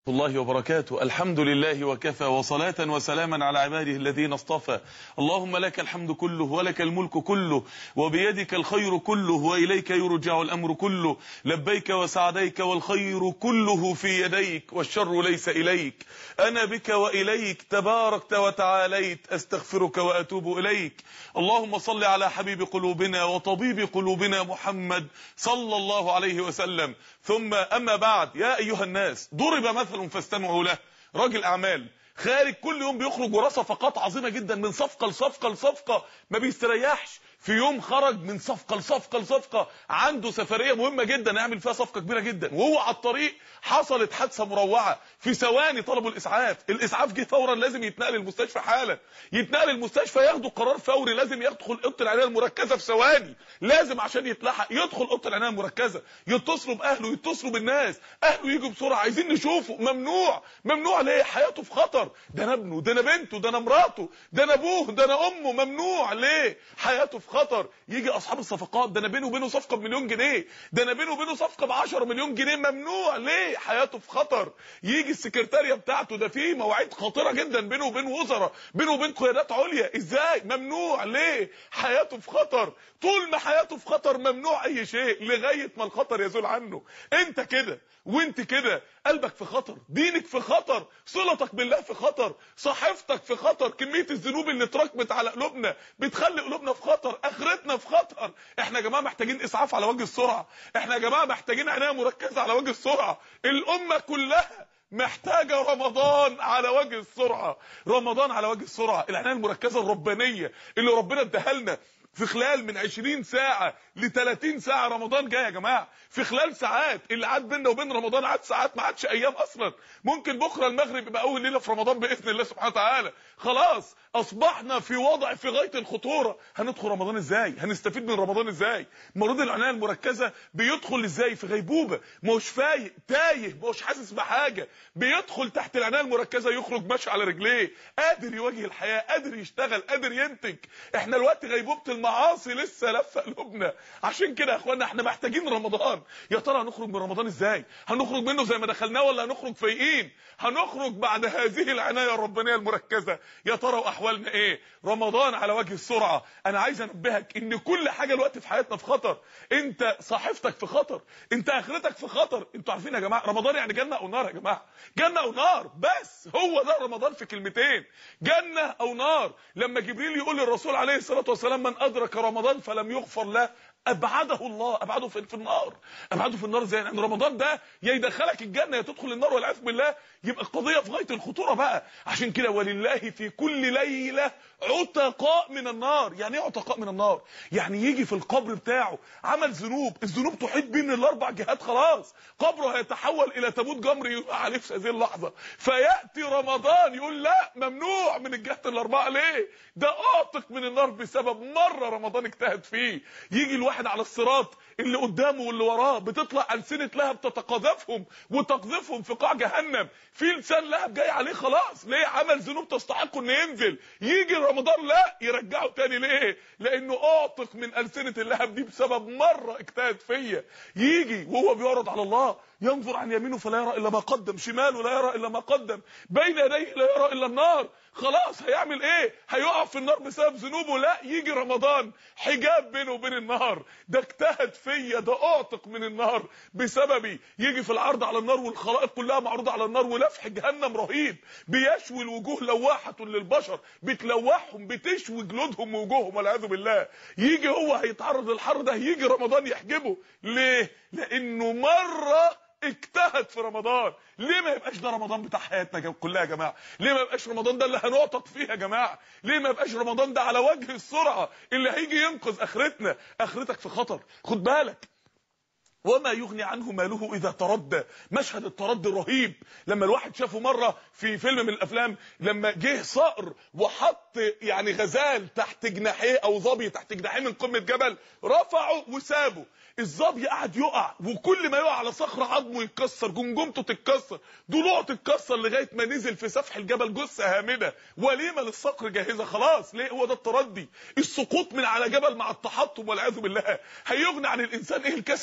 الله وبركاته الحمد لله وكفى وصلاة وسلاما على عباده الذين اصطفى اللهم لك الحمد كله ولك الملك كله وبيدك الخير كله وإليك يرجع الأمر كله لبيك وسعديك والخير كله في يديك والشر ليس إليك أنا بك وإليك تباركت وتعاليت أستغفرك وأتوب إليك اللهم صل على حبيب قلوبنا وطبيب قلوبنا محمد صلى الله عليه وسلم ثم أما بعد يا أيها الناس ضرب مثل فاستمعوا له راجل أعمال خارج كل يوم بيخرج وراه صفقات عظيمة جدا من صفقة لصفقة لصفقة ما بيستريحش في يوم خرج من صفقة لصفقة لصفقة عنده سفرية مهمة جدا يعمل فيها صفقة كبيرة جدا وهو على الطريق حصلت حادثة مروعة في ثواني طلبوا الإسعاف الإسعاف جه فورا لازم يتنقل المستشفى حالا يتنقل المستشفى ياخدوا قرار فوري لازم يدخل اوضه العنايه المركزه في ثواني لازم عشان يتلحق يدخل اوضه العنايه المركزه يتصلوا باهله يتصلوا بالناس اهله يجوا بسرعه عايزين نشوفه ممنوع ممنوع ليه حياته في خطر ده انا ابنه ده انا بنته ده انا مراته ده انا ابوه ده انا امه ممنوع ليه حياته في خطر يجي اصحاب الصفقات ده انا بينه وبينه صفقه بمليون جنيه ده انا بينه وبينه صفقه ب 10 مليون جنيه ممنوع ليه حياته في خطر يجي السكرتاريه بتاعته ده فيه مواعيد خطيره جدا بينه وبين وزراء بينه وبين قيادات عليا ازاي ممنوع ليه حياته في خطر طول ما حياته في خطر ممنوع اي شيء لغايه ما الخطر يزول عنه انت كده وانت كده قلبك في خطر دينك في خطر صلتك بالله في خطر صحيفتك في خطر كميه الذنوب اللي اتراكمت على قلوبنا بتخلي قلوبنا في خطر اخرتنا في خطر احنا يا جماعه محتاجين اسعاف على وجه السرعه احنا يا جماعه محتاجين عنايه مركزه على وجه السرعه الامه كلها محتاجة رمضان على وجه السرعة رمضان على وجه السرعة العناية المركزة الربانية اللي ربنا اداها لنا في خلال من 20 ساعة ل 30 ساعة رمضان جاي يا جماعة في خلال ساعات اللي عاد بيننا وبين رمضان عاد ساعات ما عادش ايام اصلا ممكن بكره المغرب يبقى اول ليله في رمضان باذن الله سبحانه وتعالى خلاص اصبحنا في وضع في غايه الخطوره هندخل رمضان ازاي هنستفيد من رمضان ازاي مريض العنايه المركزه بيدخل ازاي في غيبوبه مش فايق تايه مش حاسس بحاجه بيدخل تحت العنايه المركزه يخرج ماشي على رجليه قادر يواجه الحياه قادر يشتغل قادر ينتج احنا الوقت غيبوبه المعاصي لسه لفه قلوبنا عشان كده يا اخوانا احنا محتاجين رمضان يا ترى هنخرج من رمضان ازاي هنخرج منه زي ما دخلناه ولا هنخرج فايقين هنخرج بعد هذه العنايه الربانيه المركزه يا ترى واحوالنا ايه رمضان على وجه السرعه انا عايز انبهك ان كل حاجه الوقت في حياتنا في خطر انت صحيفتك في خطر انت اخرتك في خطر انتوا عارفين يا جماعه رمضان يعني جنه او نار يا جماعه جنه او نار بس هو ده رمضان في كلمتين جنه او نار لما جبريل يقول للرسول عليه الصلاه والسلام من ادرك رمضان فلم يغفر له ابعده الله ابعده في, في النار ابعده في النار زي لان رمضان ده يا يدخلك الجنه يا تدخل النار والعياذ بالله يبقى القضيه في غايه الخطوره بقى عشان كده ولله في كل ليله عتقاء من النار يعني ايه عتقاء من النار يعني يجي في القبر بتاعه عمل ذنوب الذنوب تحيط بيه من الاربع جهات خلاص قبره هيتحول الى تابوت جمر يقع عليه في هذه اللحظه فياتي رمضان يقول لا ممنوع من الجهات الاربعه ليه ده اعتق من النار بسبب مره رمضان اجتهد فيه يجي الواحد على الصراط اللي قدامه واللي وراه بتطلع ألسنة لهب تتقاذفهم وتقذفهم في قاع جهنم في لسان لهب جاي عليه خلاص ليه عمل ذنوب تستحق انه ينزل يجي رمضان لا يرجعه تاني ليه لانه اعتق من ألسنة اللهب دي بسبب مرة اجتهد فيا يجي وهو بيعرض على الله ينظر عن يمينه فلا يرى الا ما قدم شماله لا يرى الا ما قدم بين يديه لا يرى الا النار خلاص هيعمل ايه هيقع في النار بسبب ذنوبه لا يجي رمضان حجاب بينه وبين النار ده اجتهد فيا ده اعتق من النار بسببي يجي في العرض على النار والخلائق كلها معروضه على النار ولفح جهنم رهيب بيشوي الوجوه لواحه للبشر بتلوحهم بتشوي جلودهم ووجوههم والعياذ بالله يجي هو هيتعرض للحر ده يجي رمضان يحجبه ليه لانه مره اجتهد في رمضان ليه ما يبقاش ده رمضان بتاع حياتنا كلها يا جماعه ليه ما يبقاش رمضان ده اللي هنعتق فيه يا جماعه ليه ما يبقاش رمضان ده على وجه السرعه اللي هيجي ينقذ اخرتنا اخرتك في خطر خد بالك وما يغني عنه ماله اذا تردى مشهد التردي الرهيب لما الواحد شافه مره في فيلم من الافلام لما جه صقر وحط يعني غزال تحت جناحيه او ظبي تحت جناحيه من قمه جبل رفعه وسابه الظبي قعد يقع وكل ما يقع على صخره عظمه يتكسر جمجمته تتكسر ضلوعه تتكسر لغايه ما نزل في سفح الجبل جثه هامده وليمه للصقر جاهزه خلاص ليه هو ده التردي السقوط من على جبل مع التحطم والعياذ بالله هيغني عن الانسان ايه الكسل اللي كسره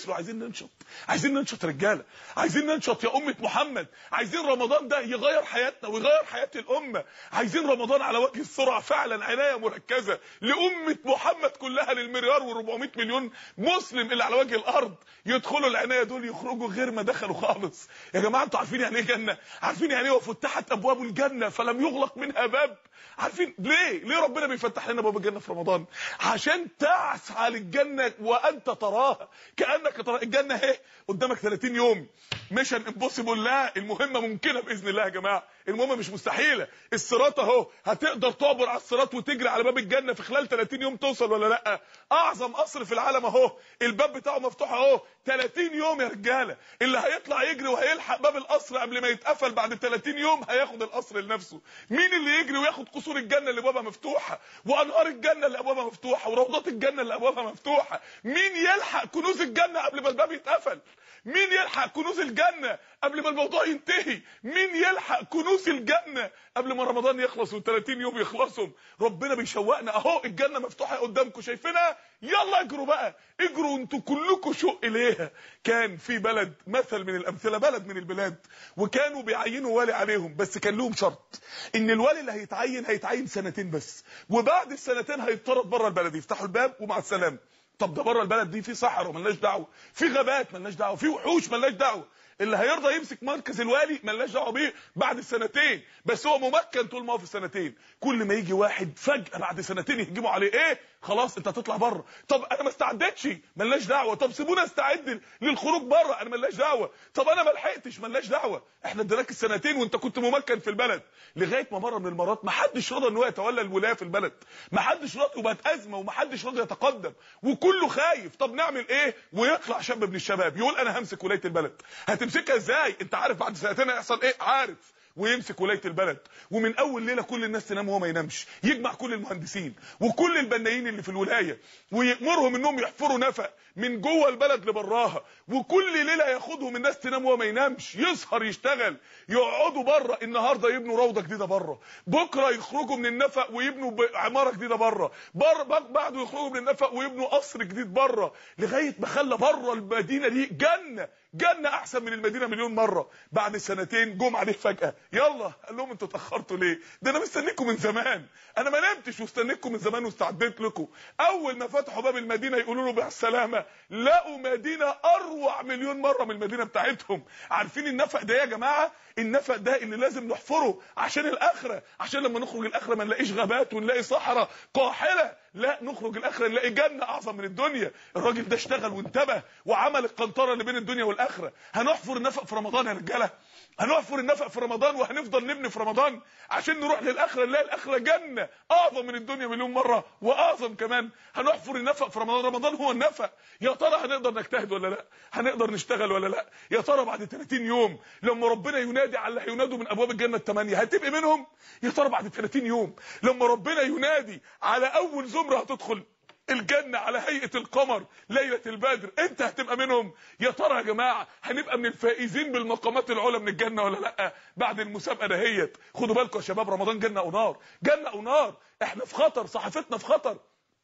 يسروا عايزين ننشط عايزين ننشط رجاله عايزين ننشط يا امه محمد عايزين رمضان ده يغير حياتنا ويغير حياه الامه عايزين رمضان على وجه السرعه فعلا عنايه مركزه لامه محمد كلها للمليار و400 مليون مسلم اللي على وجه الارض يدخلوا العنايه دول يخرجوا غير ما دخلوا خالص يا جماعه انتوا عارفين يعني ايه جنه عارفين يعني ايه وفتحت ابواب الجنه فلم يغلق منها باب عارفين ليه ليه ربنا بيفتح لنا باب الجنه في رمضان عشان تسعى للجنه وانت تراها كانك ترى الجنه اهي قدامك 30 يوم ميشن امبوسيبل لا المهمه ممكنه باذن الله يا جماعه المهمه مش مستحيله الصراط اهو هتقدر تعبر على الصراط وتجري على باب الجنه في خلال 30 يوم توصل ولا لا اعظم قصر في العالم اهو الباب بتاعه مفتوح اهو 30 يوم يا رجاله اللي هيطلع يجري وهيلحق باب القصر قبل ما يتقفل بعد 30 يوم هياخد القصر لنفسه مين اللي يجري وياخد قصور الجنه اللي ابوابها مفتوحه وانهار الجنه اللي ابوابها مفتوحه وروضات الجنه اللي ابوابها مفتوحه مين يلحق كنوز الجنه قبل ما الباب يتقفل مين يلحق كنوز الجنه قبل ما الموضوع ينتهي مين يلحق كنوز الجنه قبل ما رمضان يخلص و30 يوم يخلصوا ربنا بيشوقنا اهو الجنه مفتوحه قدامكم شايفينها يلا اجروا بقى اجروا انتوا كلكم شوق اليها كان في بلد مثل من الامثله بلد من البلاد وكانوا بيعينوا والي عليهم بس كان لهم شرط ان الوالي اللي هيتعين هيتعين سنتين بس وبعد السنتين هيطرد بره البلد يفتحوا الباب ومع السلامه طب ده بره البلد دي في صحراء ملناش دعوه في غابات ملناش دعوه في وحوش ملناش دعوه اللي هيرضى يمسك مركز الوالي ملناش دعوه بيه بعد السنتين بس هو ممكن طول ما هو في السنتين كل ما يجي واحد فجاه بعد سنتين يهجموا عليه ايه خلاص انت هتطلع بره طب انا ما استعدتش ملناش دعوه طب سيبونا استعد للخروج بره انا ملناش دعوه طب انا ما لحقتش ملناش دعوه احنا اديناك السنتين وانت كنت ممكن في البلد لغايه ما مره من المرات ما حدش رضى ان هو يتولى الولايه في البلد ما حدش راضي وبقت ازمه وما حدش راضي يتقدم وكله خايف طب نعمل ايه ويطلع شاب من الشباب يقول انا همسك ولايه البلد هتمسكها ازاي انت عارف بعد سنتين هيحصل ايه عارف ويمسك ولايه البلد ومن اول ليله كل الناس تنام وهو ما ينامش يجمع كل المهندسين وكل البنايين اللي في الولايه ويامرهم انهم يحفروا نفق من جوه البلد لبراها وكل ليله ياخدهم الناس تنام وهو ما ينامش يسهر يشتغل يقعدوا بره النهارده يبنوا روضه جديده بره بكره يخرجوا من النفق ويبنوا عماره جديده بره بره بعده يخرجوا من النفق ويبنوا قصر جديد بره لغايه ما خلى بره المدينه دي جنه جنه احسن من المدينه مليون مره بعد سنتين جم عليه فجاه يلا قال لهم انتوا اتاخرتوا ليه ده انا مستنيكم من زمان انا ما نمتش واستنيتكم من زمان واستعديت لكم اول ما فتحوا باب المدينه يقولوا له بالسلامه لقوا مدينه اروع مليون مره من المدينه بتاعتهم عارفين النفق ده يا جماعه النفق ده اللي لازم نحفره عشان الاخره عشان لما نخرج الاخره ما نلاقيش غابات ونلاقي صحراء قاحله لا نخرج الاخره نلاقي جنه اعظم من الدنيا الراجل ده اشتغل وانتبه وعمل القنطره اللي بين الدنيا والاخره هنحفر النفق في رمضان يا رجاله هنحفر النفق في رمضان وهنفضل نبني في رمضان عشان نروح للاخره نلاقي الاخره جنه اعظم من الدنيا مليون مره واعظم كمان هنحفر النفق في رمضان رمضان هو النفق يا ترى هنقدر نجتهد ولا لا هنقدر نشتغل ولا لا يا ترى بعد 30 يوم لما ربنا ينادي على اللي هينادوا من ابواب الجنه الثمانيه هتبقى منهم يا ترى بعد 30 يوم لما ربنا ينادي على اول زمره هتدخل الجنة على هيئة القمر ليلة البدر انت هتبقى منهم يا ترى يا جماعة هنبقى من الفائزين بالمقامات العلى من الجنة ولا لا بعد المسابقة دهيت خدوا بالكم يا شباب رمضان جنة او نار جنة او نار احنا في خطر صحافتنا في خطر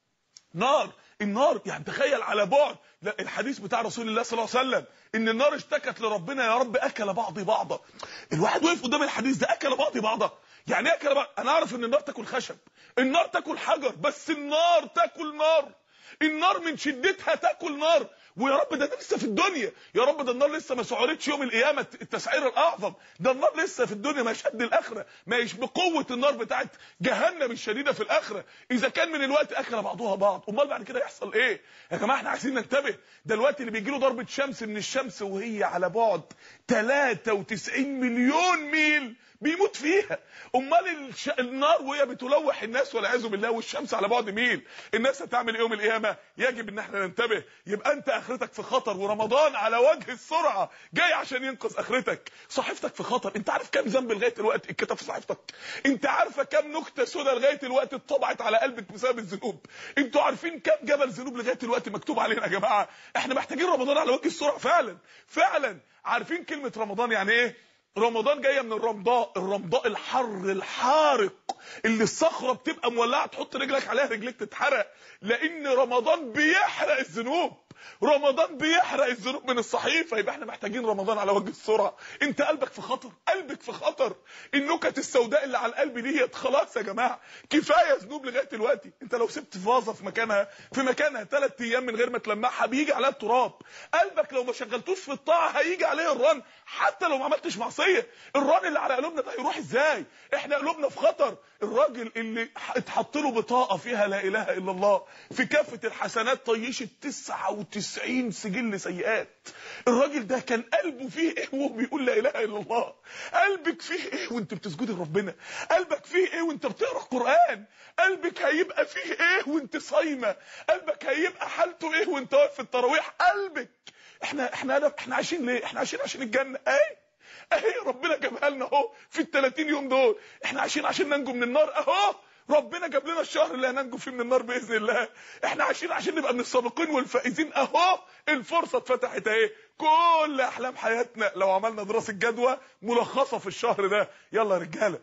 نار النار يعني تخيل على بعد الحديث بتاع رسول الله صلى الله عليه وسلم ان النار اشتكت لربنا يا رب اكل بعضي بعضا الواحد وقف قدام الحديث ده اكل بعضي بعضا يعني ايه اكل بعض انا اعرف ان النار تاكل خشب النار تاكل حجر بس النار تاكل نار النار من شدتها تاكل نار ويا رب ده, ده لسه في الدنيا يا رب ده النار لسه ما سعرتش يوم القيامه التسعير الاعظم ده النار لسه في الدنيا ما شد الاخره ما يش بقوه النار بتاعت جهنم الشديده في الاخره اذا كان من الوقت اكل بعضها بعض امال بعد كده يحصل ايه يا جماعه احنا عايزين ننتبه ده الوقت اللي بيجي له ضربه شمس من الشمس وهي على بعد 93 مليون ميل بيموت فيها امال الش... النار وهي بتلوح الناس والعياذ بالله والشمس على بعد ميل الناس هتعمل ايه يوم القيامه يجب ان احنا ننتبه يبقى انت اخرتك في خطر ورمضان على وجه السرعه جاي عشان ينقذ اخرتك صحيفتك في خطر انت عارف كام ذنب لغايه الوقت اتكتب في صحيفتك انت عارفه كام نكته سوداء لغايه الوقت اتطبعت على قلبك بسبب الذنوب انتوا عارفين كام جبل ذنوب لغايه الوقت مكتوب علينا يا جماعه احنا محتاجين رمضان على وجه السرعه فعلا فعلا عارفين كلمه رمضان يعني ايه رمضان جايه من الرمضاء الرمضاء الحر الحارق اللي الصخره بتبقى مولعه تحط رجلك عليها رجليك تتحرق لان رمضان بيحرق الذنوب رمضان بيحرق الذنوب من الصحيفه يبقى احنا محتاجين رمضان على وجه السرعه انت قلبك في خطر قلبك في خطر النكت السوداء اللي على القلب ديت خلاص يا جماعه كفايه ذنوب لغايه دلوقتي انت لو سبت فازه في مكانها في مكانها ثلاث ايام من غير ما تلمعها بيجي عليها التراب قلبك لو ما شغلتوش في الطاعه هيجي عليه الرن حتى لو ما عملتش معصيه الرن اللي على قلوبنا ده هيروح ازاي احنا قلوبنا في خطر الراجل اللي اتحط له بطاقه فيها لا اله الا الله في كافه الحسنات طيشت 99 سجل سيئات الراجل ده كان قلبه فيه ايه وهو بيقول لا اله الا الله قلبك فيه ايه وانت بتسجدي لربنا قلبك فيه ايه وانت بتقرا القران قلبك هيبقى فيه ايه وانت صايمه قلبك هيبقى حالته ايه وانت واقف في التراويح قلبك احنا احنا احنا عايشين ليه احنا عايشين عشان الجنه ايه اهي ربنا جابها لنا اهو في ال 30 يوم دول احنا عايشين عشان ننجو من النار اهو ربنا جاب لنا الشهر اللي هننجو فيه من النار باذن الله احنا عايشين عشان نبقى من السابقين والفائزين اهو الفرصه اتفتحت اهي كل احلام حياتنا لو عملنا دراسه جدوى ملخصه في الشهر ده يلا يا رجاله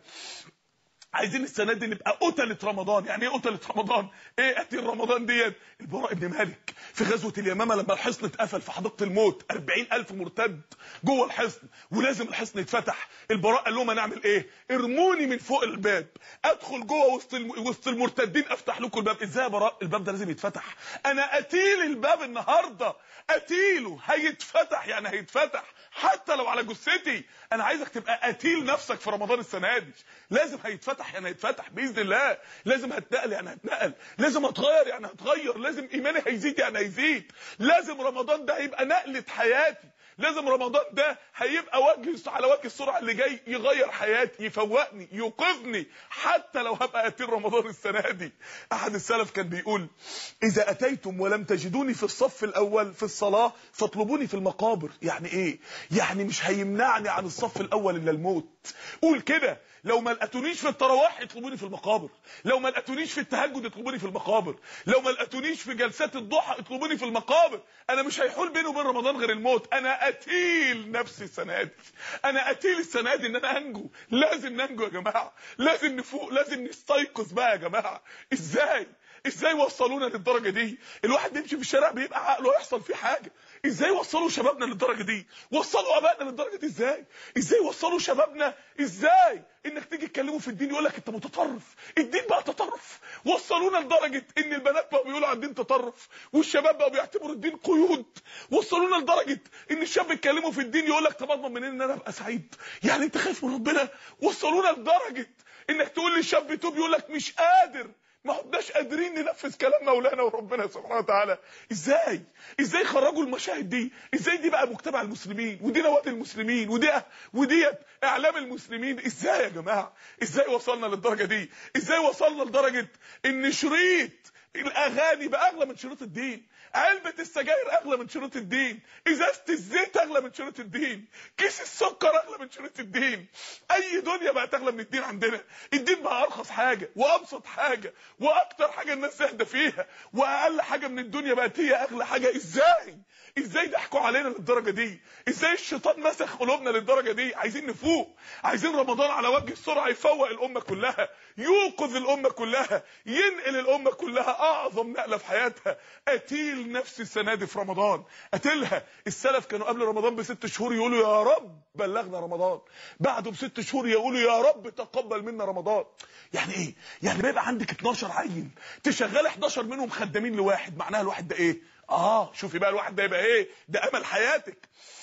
عايزين السنه دي نبقى قتله رمضان يعني ايه قتله رمضان ايه قتل رمضان ديت البراء ابن مالك في غزوه اليمامه لما الحصن اتقفل في حديقه الموت 40000 مرتد جوه الحصن ولازم الحصن يتفتح البراء قال لهم هنعمل ايه ارموني من فوق الباب ادخل جوه وسط الم... وسط المرتدين افتح لكم الباب ازاي يا براء الباب ده لازم يتفتح انا قتيل الباب النهارده قتيله هيتفتح يعني هيتفتح حتى لو على جثتي انا عايزك تبقى قتيل نفسك في رمضان السنه دي لازم هيتفتح يعني هيتفتح باذن الله لازم هتنقل يعني هتنقل لازم هتغير يعني هتغير لازم ايماني هيزيد يعني هيزيد لازم رمضان ده هيبقى نقله حياتي لازم رمضان ده هيبقى وجه على وجه السرعه اللي جاي يغير حياتي يفوقني يوقظني حتى لو هبقى اتين رمضان السنه دي احد السلف كان بيقول اذا اتيتم ولم تجدوني في الصف الاول في الصلاه فاطلبوني في المقابر يعني ايه يعني مش هيمنعني عن الصف الاول الا الموت قول كده لو ما لقيتونيش في التراويح اطلبوني في المقابر لو ما لقيتونيش في التهجد اطلبوني في المقابر لو ما لقيتونيش في جلسات الضحى اطلبوني في المقابر انا مش هيحول بيني وبين رمضان غير الموت انا قتيل نفسي السنه دي انا قتيل السنه دي ان انا انجو لازم ننجو يا جماعه لازم نفوق لازم نستيقظ بقى يا جماعه ازاي ازاي وصلونا للدرجه دي الواحد بيمشي في الشارع بيبقى عقله يحصل فيه حاجه ازاي وصلوا شبابنا للدرجه دي وصلوا ابائنا للدرجه دي ازاي ازاي وصلوا شبابنا ازاي انك تيجي تكلمه في الدين يقول لك انت متطرف الدين بقى تطرف وصلونا لدرجه ان البنات بقوا بيقولوا على الدين تطرف والشباب بقوا بيعتبروا الدين قيود وصلونا لدرجه ان الشاب يتكلمه في الدين يقول لك طب اضمن منين ان انا ابقى سعيد يعني انت خايف من ربنا وصلونا لدرجه انك تقول للشاب يتوب يقول لك مش قادر ما عدناش قادرين ننفذ كلام مولانا وربنا سبحانه وتعالى ازاي ازاي خرجوا المشاهد دي ازاي دي بقى مجتمع المسلمين ودي نوادي المسلمين ودي وديت اعلام المسلمين ازاي يا جماعه ازاي وصلنا للدرجه دي ازاي وصلنا لدرجه ان شريط الاغاني بقى اغلى من شروط الدين علبة السجاير اغلى من شروط الدين ازازة الزيت اغلى من شروط الدين كيس السكر اغلى من شروط الدين اي دنيا بقت اغلى من الدين عندنا الدين بقى ارخص حاجة وابسط حاجة واكتر حاجة الناس تهدى فيها واقل حاجة من الدنيا بقت هي اغلى حاجة ازاي ازاي ضحكوا علينا للدرجة دي ازاي الشيطان مسخ قلوبنا للدرجة دي عايزين نفوق عايزين رمضان على وجه السرعة يفوق الامة كلها يوقظ الامة كلها ينقل الامة كلها اعظم نقلة في حياتها اتيل نفسي السنة دي في رمضان اتلها السلف كانوا قبل رمضان بست شهور يقولوا يا رب بلغنا رمضان بعده بست شهور يقولوا يا رب تقبل منا رمضان يعني ايه يعني بيبقى عندك 12 عيل تشغل 11 منهم خدامين لواحد معناها الواحد ده ايه اه شوفي بقى الواحد ده يبقى ايه ده امل حياتك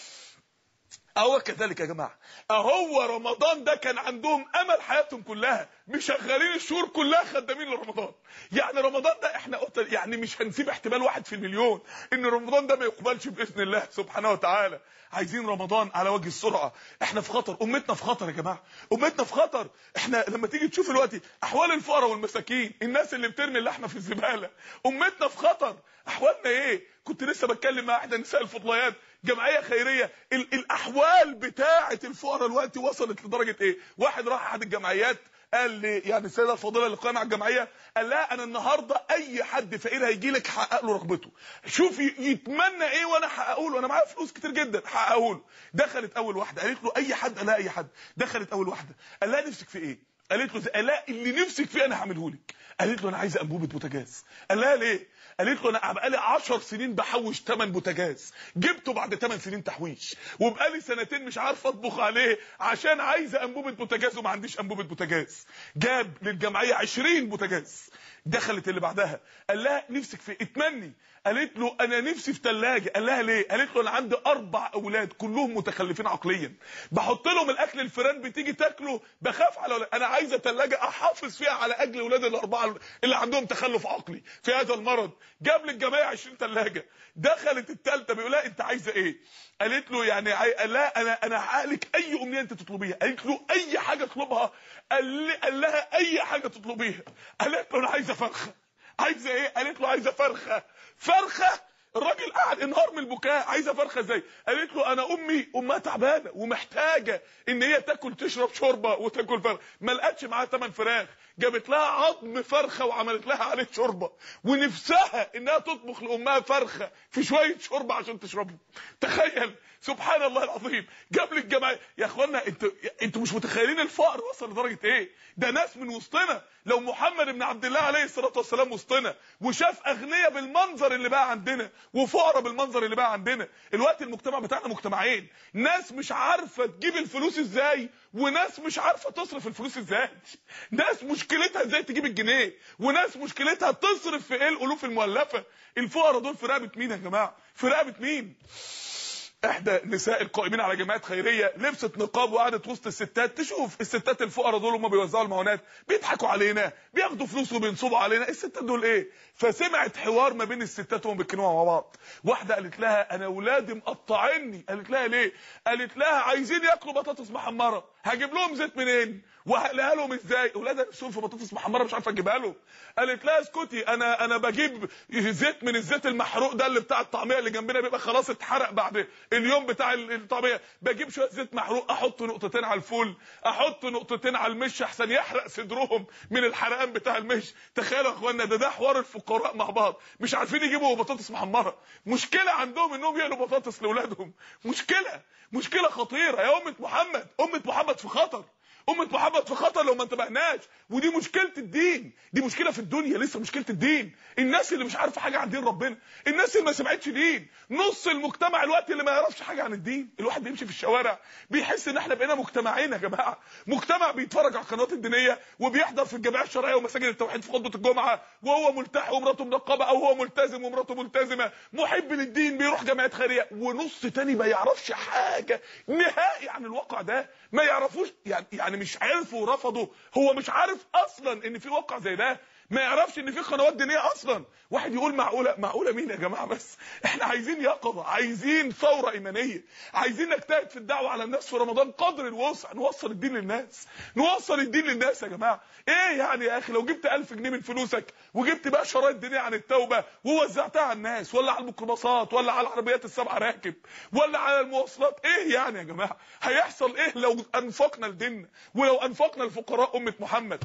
اهو كذلك يا جماعه اهو رمضان ده كان عندهم امل حياتهم كلها مشغلين الشهور كلها خدامين لرمضان يعني رمضان ده احنا قلت يعني مش هنسيب احتمال واحد في المليون ان رمضان ده ما يقبلش باذن الله سبحانه وتعالى عايزين رمضان على وجه السرعه احنا في خطر امتنا في خطر يا جماعه امتنا في خطر احنا لما تيجي تشوف دلوقتي احوال الفقراء والمساكين الناس اللي بترمي اللحمه في الزباله امتنا في خطر احوالنا ايه كنت لسه بتكلم مع احدى النساء الفضليات جمعيه خيريه ال الاحوال بتاعه الفقراء دلوقتي وصلت لدرجه ايه واحد راح احد الجمعيات قال لي يعني السيده الفاضله اللي قائمه على الجمعيه قال لها انا النهارده اي حد فقير هيجي لك حقق له رغبته شوف يتمنى ايه وانا احققه له انا معايا فلوس كتير جدا حققه له دخلت اول واحده قالت له اي حد قال لها اي حد دخلت اول واحده قال لها نفسك في ايه قالت له قال لها اللي نفسك فيه انا هعمله لك قالت له انا عايزه انبوبه بوتاجاز قال لها ليه قالت له انا بقالي 10 سنين بحوش ثمن بوتاجاز جبته بعد 8 سنين تحويش وبقالي سنتين مش عارفه اطبخ عليه عشان عايزه انبوبه بوتاجاز وما عنديش انبوبه بوتاجاز جاب للجمعيه 20 بوتاجاز دخلت اللي بعدها قال لها نفسك في اتمني قالت له انا نفسي في ثلاجه قال لها ليه قالت له انا عندي اربع اولاد كلهم متخلفين عقليا بحط لهم الاكل الفيران بتيجي تاكله بخاف على أولاد. انا عايزه ثلاجه احافظ فيها على اجل اولاد الاربعه اللي عندهم تخلف عقلي في هذا المرض جاب للجماعه 20 ثلاجه دخلت الثالثه بيقول لها انت عايزه ايه قالت له يعني قال لا انا انا هقلك اي امنيه انت تطلبيها قالت له اي حاجه اطلبها قال, قال لها اي حاجه تطلبيها قالت له انا عايزه فرخه عايزه ايه قالت له عايزه فرخه فرخه الراجل قاعد انهار من البكاء عايزه فرخه ازاي قالت له انا امي امها تعبانه ومحتاجه ان هي تاكل تشرب شوربه وتاكل فرخ ما لقتش معاها ثمن فراخ جابت لها عظم فرخه وعملت لها عليه شوربه ونفسها انها تطبخ لامها فرخه في شويه شوربه عشان تشربها تخيل سبحان الله العظيم جاب لك جماعه يا اخوانا انتوا انتوا مش متخيلين الفقر وصل لدرجه ايه ده ناس من وسطنا لو محمد بن عبد الله عليه الصلاه والسلام وسطنا وشاف اغنياء بالمنظر اللي بقى عندنا وفقراء بالمنظر اللي بقى عندنا الوقت المجتمع بتاعنا مجتمعين ناس مش عارفه تجيب الفلوس ازاي وناس مش عارفه تصرف الفلوس ازاي ناس مشكلتها ازاي تجيب الجنيه وناس مشكلتها تصرف في ايه الالوف المؤلفه الفقراء دول في رقبه مين يا جماعه في رقبه مين احدى نساء القائمين على جمعيات خيريه لبست نقاب وقعدت وسط الستات تشوف الستات الفقراء دول هم بيوزعوا المعونات بيضحكوا علينا بياخدوا فلوس وبينصبوا علينا الستات دول ايه فسمعت حوار ما بين الستات وهم بيتكلموا مع بعض واحده قالت لها انا اولادي مقطعيني قالت لها ليه قالت لها عايزين ياكلوا بطاطس محمره هجيب لهم زيت منين وهقلها لهم ازاي اولادها نفسهم في بطاطس محمره مش عارفه اجيبها لهم قالت لها اسكتي انا انا بجيب زيت من الزيت المحروق ده اللي بتاع الطعميه اللي جنبنا بيبقى خلاص اتحرق بعد اليوم بتاع الطعميه بجيب شويه زيت محروق احط نقطتين على الفول احط نقطتين على المش احسن يحرق صدرهم من الحرقان بتاع المش تخيلوا يا اخوانا ده ده حوار الفقراء مع بعض مش عارفين يجيبوا بطاطس محمره مشكله عندهم انهم يقلوا بطاطس لاولادهم مشكله مشكله خطيره يا امه محمد امه محمد في خطر أمة محمد في خطر لو ما انتبهناش ودي مشكلة الدين دي مشكلة في الدنيا لسه مشكلة الدين الناس اللي مش عارفة حاجة عن دين ربنا الناس اللي ما سمعتش دين نص المجتمع الوقت اللي ما يعرفش حاجة عن الدين الواحد بيمشي في الشوارع بيحس ان احنا بقينا مجتمعين يا جماعة مجتمع بيتفرج على القنوات الدينية وبيحضر في الجمعية الشرعية ومساجد التوحيد في خطبة الجمعة وهو ملتحي ومراته منقبة او هو ملتزم ومراته ملتزمة محب للدين بيروح جمعيات خيرية ونص تاني ما يعرفش حاجة نهائي عن الواقع ده ما يعرفوش يعني يعني مش عرفوا ورفضوا هو مش عارف اصلا ان في واقع زي ده ما يعرفش ان في قنوات دينيه اصلا واحد يقول معقوله معقوله مين يا جماعه بس احنا عايزين يقظه عايزين ثوره ايمانيه عايزين نجتهد في الدعوه على الناس في رمضان قدر الوسع نوصل الدين للناس نوصل الدين للناس يا جماعه ايه يعني يا اخي لو جبت 1000 جنيه من فلوسك وجبت بقى شرايط دينيه عن التوبه ووزعتها على الناس ولا على الميكروباصات ولا على العربيات السبع راكب ولا على المواصلات ايه يعني يا جماعه هيحصل ايه لو انفقنا لديننا ولو انفقنا لفقراء امه محمد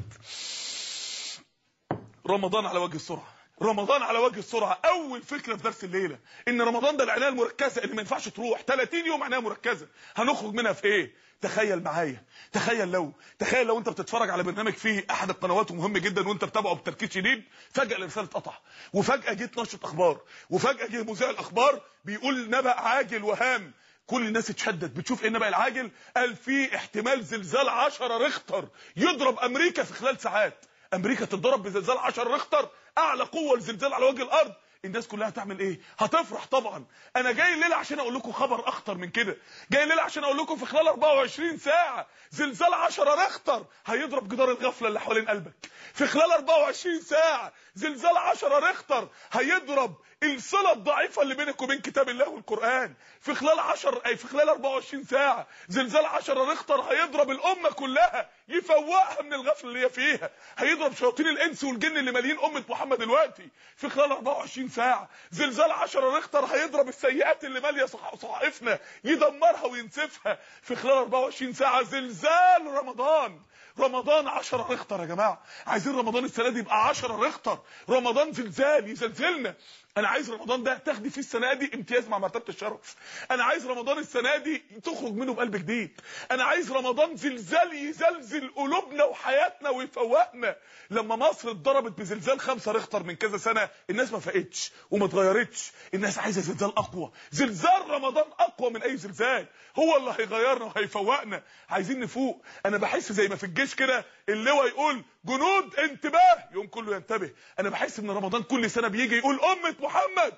رمضان على وجه السرعه رمضان على وجه السرعه اول فكره في درس الليله ان رمضان ده العنايه المركزه اللي ما ينفعش تروح 30 يوم عنايه مركزه هنخرج منها في ايه تخيل معايا تخيل لو تخيل لو انت بتتفرج على برنامج فيه احد القنوات مهم جدا وانت بتابعه بتركيز شديد فجاه الارسال اتقطع وفجاه جيت نشره اخبار وفجاه جه مذيع الاخبار بيقول نبأ عاجل وهام كل الناس اتشدت بتشوف ايه النبأ العاجل قال في احتمال زلزال 10 ريختر يضرب امريكا في خلال ساعات امريكا تتضرب بزلزال 10 ريختر اعلى قوه لزلزال على وجه الارض الناس كلها هتعمل ايه هتفرح طبعا انا جاي الليله عشان اقول لكم خبر اخطر من كده جاي الليله عشان اقول لكم في خلال 24 ساعه زلزال 10 ريختر هيضرب جدار الغفله اللي حوالين قلبك في خلال 24 ساعه زلزال 10 ريختر هيضرب الصله الضعيفه اللي بينك وبين كتاب الله والقران في خلال 10 اي في خلال 24 ساعه زلزال 10 ريختر هيضرب الامه كلها يفوقها من الغفله اللي هي فيها هيضرب شياطين الانس والجن اللي مالين امه محمد دلوقتي في خلال 24 24 ساعه زلزال 10 ريختر هيضرب السيئات اللي ماليه صح- صحائفنا يدمرها وينسفها في خلال 24 ساعه زلزال رمضان رمضان 10 ريختر يا جماعه عايزين رمضان السنه دي يبقى 10 ريختر رمضان زلزال يزلزلنا انا عايز رمضان ده تاخدي فيه السنه دي امتياز مع مرتبه الشرف انا عايز رمضان السنه دي تخرج منه بقلب جديد انا عايز رمضان زلزال يزلزل قلوبنا وحياتنا ويفوقنا لما مصر اتضربت بزلزال خمسة ريختر من كذا سنه الناس ما فاقتش وما اتغيرتش الناس عايزه زلزال اقوى زلزال رمضان اقوى من اي زلزال هو اللي هيغيرنا وهيفوقنا عايزين نفوق انا بحس زي ما في الجيش كده اللواء يقول جنود انتباه يقوم كله ينتبه انا بحس ان رمضان كل سنه بيجي يقول امه محمد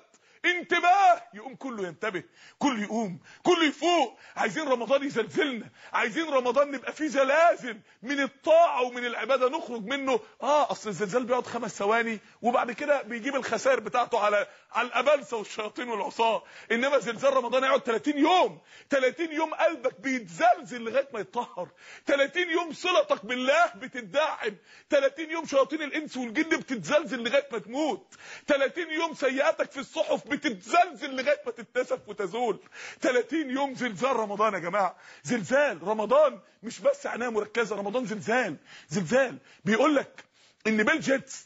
انتباه يقوم كله ينتبه كله يقوم كله يفوق عايزين رمضان يزلزلنا عايزين رمضان نبقى فيه زلازل من الطاعه ومن العباده نخرج منه اه اصل الزلزال بيقعد خمس ثواني وبعد كده بيجيب الخسائر بتاعته على على الابلسه والشياطين والعصاه انما زلزال رمضان يقعد 30 يوم 30 يوم قلبك بيتزلزل لغايه ما يتطهر 30 يوم صلتك بالله بتدعم 30 يوم شياطين الانس والجن بتتزلزل لغايه ما تموت 30 يوم سيئاتك في الصحف بتتزلزل لغايه ما تتنسف وتزول 30 يوم زلزال رمضان يا جماعه زلزال رمضان مش بس عنايه مركزه رمضان زلزال زلزال بيقول لك ان بيل جيتس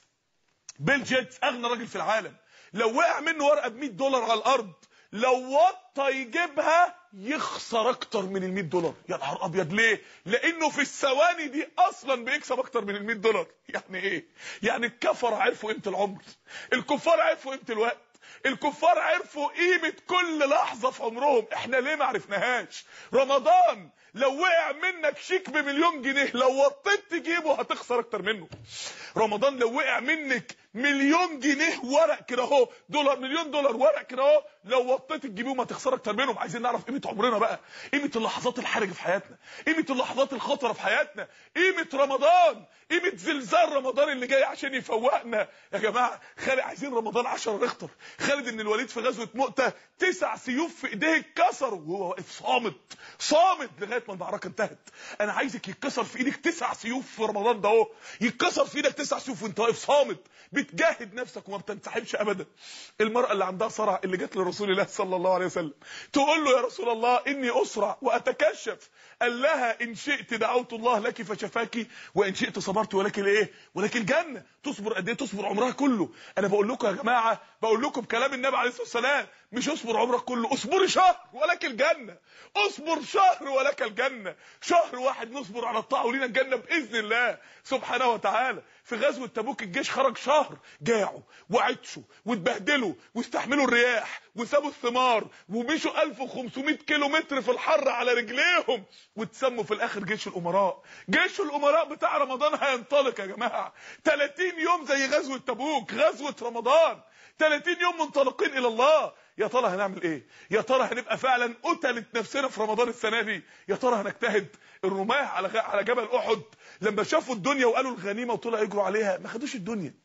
بيل جيتس اغنى راجل في العالم لو وقع منه ورقه ب 100 دولار على الارض لو وطى يجيبها يخسر اكتر من ال 100 دولار يا نهار ابيض ليه لانه في الثواني دي اصلا بيكسب اكتر من ال 100 دولار يعني ايه يعني الكفر عرفوا قيمه العمر الكفار عرفوا قيمه الوقت الكفار عرفوا قيمة كل لحظة في عمرهم احنا ليه ما عرفناهاش رمضان لو وقع منك شيك بمليون جنيه لو وطيت تجيبه هتخسر اكتر منه رمضان لو وقع منك مليون جنيه ورق كده اهو دولار مليون دولار ورق كده اهو لو وطيت تجيبيهم هتخسر اكتر منهم عايزين نعرف قيمه عمرنا بقى قيمه اللحظات الحرجه في حياتنا قيمه اللحظات الخطره في حياتنا قيمه رمضان قيمه زلزال رمضان اللي جاي عشان يفوقنا يا جماعه خالد عايزين رمضان 10 ريختر خالد بن الوليد في غزوه مؤته تسع سيوف في ايديه اتكسروا وهو واقف صامت صامت لغايه ما المعركه انتهت انا عايزك يتكسر في ايدك تسع سيوف في رمضان ده اهو يتكسر في ايدك تسع سيوف وانت واقف صامت بتجاهد نفسك وما بتنسحبش ابدا المراه اللي عندها صرع اللي جت لرسول الله صلى الله عليه وسلم تقول له يا رسول الله اني اسرع واتكشف قال لها ان شئت دعوت الله لك فشفاكي وان شئت صبرت ولكن ايه ولكن الجنه تصبر قد ايه تصبر عمرها كله انا بقول لكم يا جماعه بقول لكم كلام النبي عليه الصلاه والسلام مش اصبر عمرك كله اصبري شهر ولك الجنه اصبر شهر ولك الجنه شهر واحد نصبر على الطاعه ولينا الجنه باذن الله سبحانه وتعالى في غزوه تبوك الجيش خرج شهر جاعوا وعطشوا واتبهدلوا واستحملوا الرياح وسابوا الثمار ومشوا 1500 كيلو متر في الحر على رجليهم واتسموا في الاخر جيش الامراء جيش الامراء بتاع رمضان هينطلق يا جماعه 30 يوم زي غزوه تبوك غزوه رمضان 30 يوم منطلقين الى الله يا ترى هنعمل ايه يا ترى هنبقى فعلا قتلت نفسنا في رمضان السنه دي يا ترى هنجتهد الرماه على غ- على جبل احد لما شافوا الدنيا وقالوا الغنيمه وطلعوا يجروا عليها ما خدوش الدنيا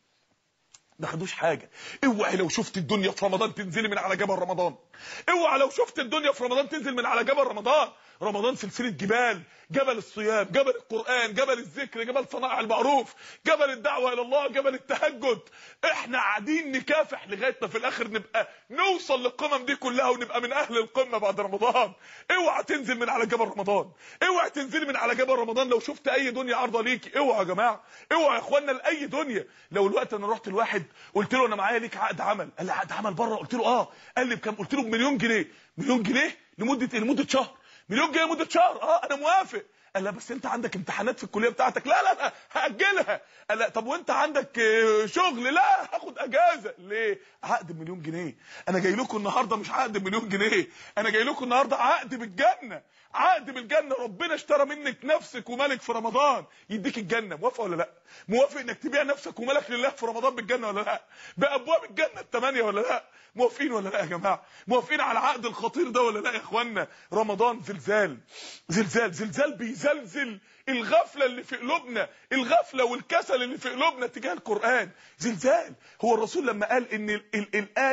ما خدوش حاجه اوعي لو شفت الدنيا في رمضان تنزلي من على جبل رمضان اوعي لو شفت الدنيا في رمضان تنزل من على جبل رمضان رمضان سلسله جبال جبل الصيام جبل القران جبل الذكر جبل صنائع المعروف جبل الدعوه الى الله جبل التهجد احنا قاعدين نكافح لغايه ما في الاخر نبقى نوصل للقمم دي كلها ونبقى من اهل القمه بعد رمضان اوعى تنزل من على جبل رمضان اوعى تنزلي من على جبل رمضان لو شفت اي دنيا عارضه ليكي اوعى يا جماعه اوعى يا اخوانا لاي دنيا لو الوقت انا رحت لواحد قلت له انا معايا ليك عقد عمل قال لي عقد عمل بره قلت له اه قال لي بكام قلت له بمليون جنيه مليون جنيه لمده لمده شهر مليون جنيه لمده شهر اه انا موافق قال لا بس انت عندك امتحانات في الكليه بتاعتك لا لا لا هاجلها قال لا طب وانت عندك آه، شغل لا هاخد اجازه ليه عقد بمليون جنيه انا جاي لكم النهارده مش عقد بمليون جنيه انا جاي لكم النهارده عقد بالجنه عقد بالجنه ربنا اشترى منك نفسك ومالك في رمضان يديك الجنه موافق ولا لا موافق انك تبيع نفسك ومالك لله في رمضان بالجنه ولا لا بابواب الجنه الثمانيه ولا لا موافقين ولا لا يا جماعه موافقين على العقد الخطير ده ولا لا يا اخوانا رمضان زلزال زلزال زلزال بيزلزل الغفله اللي في قلوبنا الغفله والكسل اللي في قلوبنا تجاه القران زلزال هو الرسول لما قال ان ال ال الايه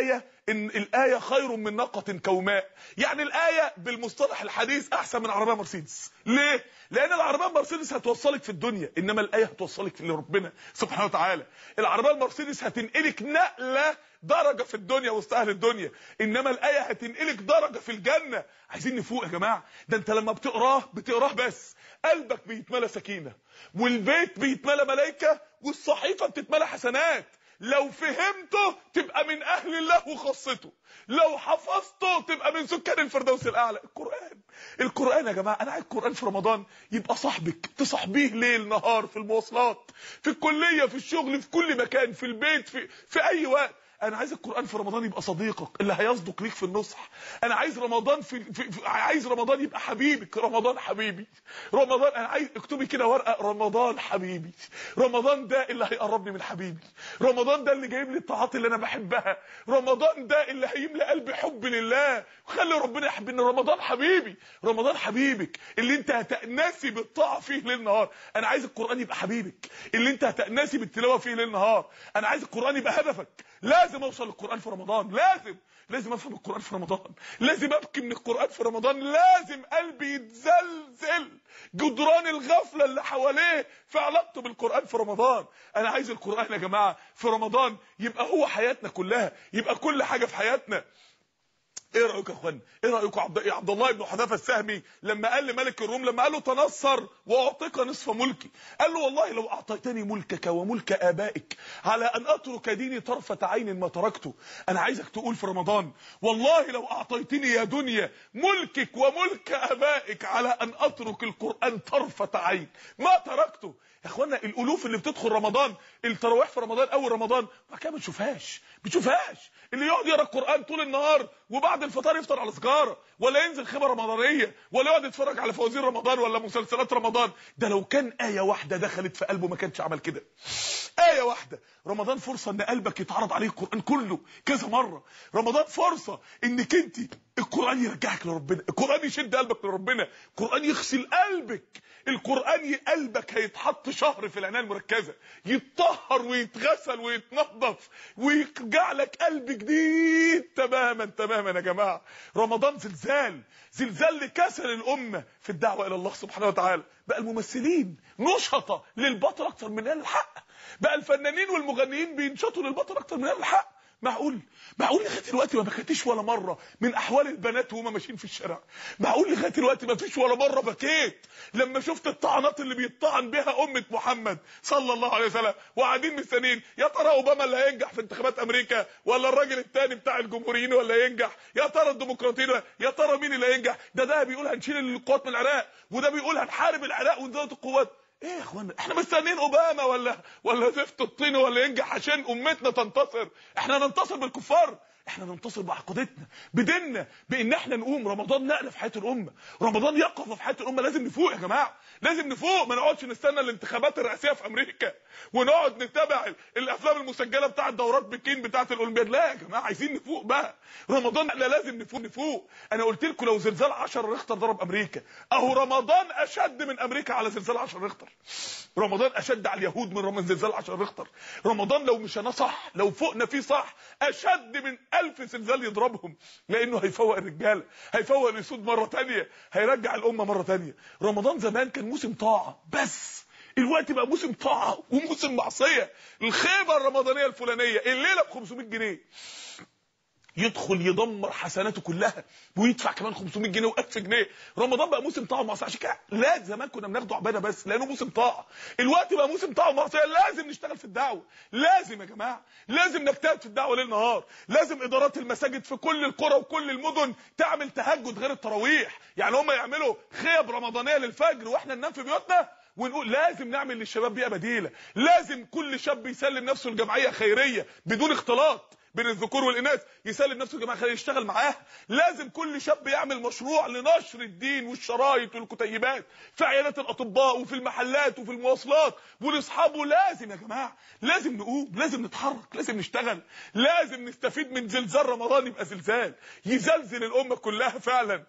ان الايه خير من ناقه كوماء يعني الايه بالمصطلح الحديث احسن من عربيه مرسيدس ليه لان العربيه المرسيدس هتوصلك في الدنيا انما الايه هتوصلك لربنا سبحانه وتعالى العربيه المرسيدس هتنقلك نقله درجه في الدنيا وسط اهل الدنيا انما الايه هتنقلك درجه في الجنه عايزين نفوق يا جماعه ده انت لما بتقراه بتقراه بس قلبك بيتملى سكينه والبيت بيتملى ملائكه والصحيفه بتتملى حسنات لو فهمته تبقى من اهل الله وخاصته لو حفظته تبقى من سكان الفردوس الاعلى القران القران يا جماعه انا عايز القران في رمضان يبقى صاحبك تصاحبيه ليل نهار في المواصلات في الكليه في الشغل في كل مكان في البيت في في اي وقت انا عايز القران في رمضان يبقى صديقك اللي هيصدق ليك في النصح انا عايز رمضان في, في, في عايز رمضان يبقى حبيبك رمضان حبيبي رمضان انا عايز اكتبي كده ورقه رمضان حبيبي رمضان ده اللي هيقربني من حبيبي رمضان ده اللي جايب لي الطاعات اللي انا بحبها رمضان ده اللي هيملى قلبي حب لله وخلي ربنا يحبني رمضان حبيبي رمضان حبيبك اللي انت هتأنسي بالطاعه فيه ليل نهار انا عايز القران يبقى حبيبك اللي انت هتأنسي بالتلاوه فيه ليل نهار انا عايز القران يبقى هدفك لازم اوصل للقران في رمضان لازم لازم افهم القران في رمضان لازم ابكي من القران في رمضان لازم قلبي يتزلزل جدران الغفله اللي حواليه في علاقته بالقران في رمضان انا عايز القران يا جماعه في رمضان يبقى هو حياتنا كلها يبقى كل حاجه في حياتنا ايه رايكم يا اخوان ايه رايكم عبد عبد الله بن حذافه السهمي لما قال لملك الروم لما قال له تنصر واعطيك نصف ملكي قال له والله لو اعطيتني ملكك وملك ابائك على ان اترك ديني طرفه عين ما تركته انا عايزك تقول في رمضان والله لو اعطيتني يا دنيا ملكك وملك ابائك على ان اترك القران طرفه عين ما تركته يا اخوانا الالوف اللي بتدخل رمضان التراويح في رمضان اول رمضان ما كان بتشوفهاش بتشوفهاش اللي يقعد يقرا القران طول النهار وبعد الفطار يفطر على سجاره ولا ينزل خيمه رمضانيه ولا يقعد يتفرج على فوازير رمضان ولا مسلسلات رمضان ده لو كان ايه واحده دخلت في قلبه ما كانش عمل كده ايه واحده رمضان فرصه ان قلبك يتعرض عليه القران كله كذا مره رمضان فرصه انك انت القران يرجعك لربنا القران يشد قلبك لربنا القران يغسل قلبك القران قلبك هيتحط شهر في العنايه المركزه يتطهر ويتغسل ويتنظف ويرجع لك قلب جديد تماما تماما يا جماعه رمضان زلزال زلزال لكسل الامه في الدعوه الى الله سبحانه وتعالى بقى الممثلين نشطه للبطل اكتر من اهل الحق بقى الفنانين والمغنيين بينشطوا للبطل اكتر من اهل الحق معقول معقول لغايه دلوقتي ما بكيتش ولا مره من احوال البنات وهم ماشيين في الشارع معقول لغايه دلوقتي ما فيش ولا مره بكيت لما شفت الطعنات اللي بيطعن بها امه محمد صلى الله عليه وسلم وقاعدين مستنيين يا ترى اوباما اللي هينجح في انتخابات امريكا ولا الراجل الثاني بتاع الجمهوريين ولا ينجح يا ترى الديمقراطيين يا ترى مين اللي هينجح ده ده بيقول هنشيل القوات من العراق وده بيقول هنحارب العراق ونزود القوات ايه يا اخوانا احنا مستنيين اوباما ولا ولا زفت الطين ولا ينجح عشان امتنا تنتصر احنا ننتصر بالكفار احنا ننتصر بعقيدتنا بديننا بان احنا نقوم رمضان نقله في حياه الامه رمضان يقظه في حياه الامه لازم نفوق يا جماعه لازم نفوق ما نقعدش نستنى الانتخابات الرئاسيه في امريكا ونقعد نتابع الافلام المسجله بتاعه دورات بكين بتاعه الاولمبياد لا يا جماعه عايزين نفوق بقى رمضان لا لازم نفوق نفوق انا قلت لكم لو زلزال 10 ريختر ضرب امريكا اهو رمضان اشد من امريكا على زلزال 10 ريختر رمضان اشد على اليهود من من زلزال 10 ريختر رمضان لو مشينا صح لو فوقنا فيه صح اشد من ألف زلزال يضربهم لانه هيفوق الرجاله هيفوق الاسود مره تانية هيرجع الامه مره تانية رمضان زمان كان موسم طاعه بس الوقت بقى موسم طاعه وموسم معصيه الخيبه الرمضانيه الفلانيه الليله ب 500 جنيه يدخل يدمر حسناته كلها ويدفع كمان 500 جنيه و1000 جنيه رمضان بقى موسم طاعه ومعصيه عشان كده لا زمان كنا بناخده عباده بس لانه موسم طاعه الوقت بقى موسم طاعه ومعصيه لازم نشتغل في الدعوه لازم يا جماعه لازم نجتهد في الدعوه ليل نهار لازم ادارات المساجد في كل القرى وكل المدن تعمل تهجد غير التراويح يعني هم يعملوا خيب رمضانيه للفجر واحنا ننام في بيوتنا ونقول لازم نعمل للشباب بيئه بديله لازم كل شاب يسلم نفسه لجمعيه خيريه بدون اختلاط بين الذكور والاناث يسلم نفسه جماعه خيريه يشتغل معاها لازم كل شاب يعمل مشروع لنشر الدين والشرايط والكتيبات في عيادات الاطباء وفي المحلات وفي المواصلات ولاصحابه لازم يا جماعه لازم نقوم لازم نتحرك لازم نشتغل لازم نستفيد من زلزال رمضان يبقى زلزال يزلزل الامه كلها فعلا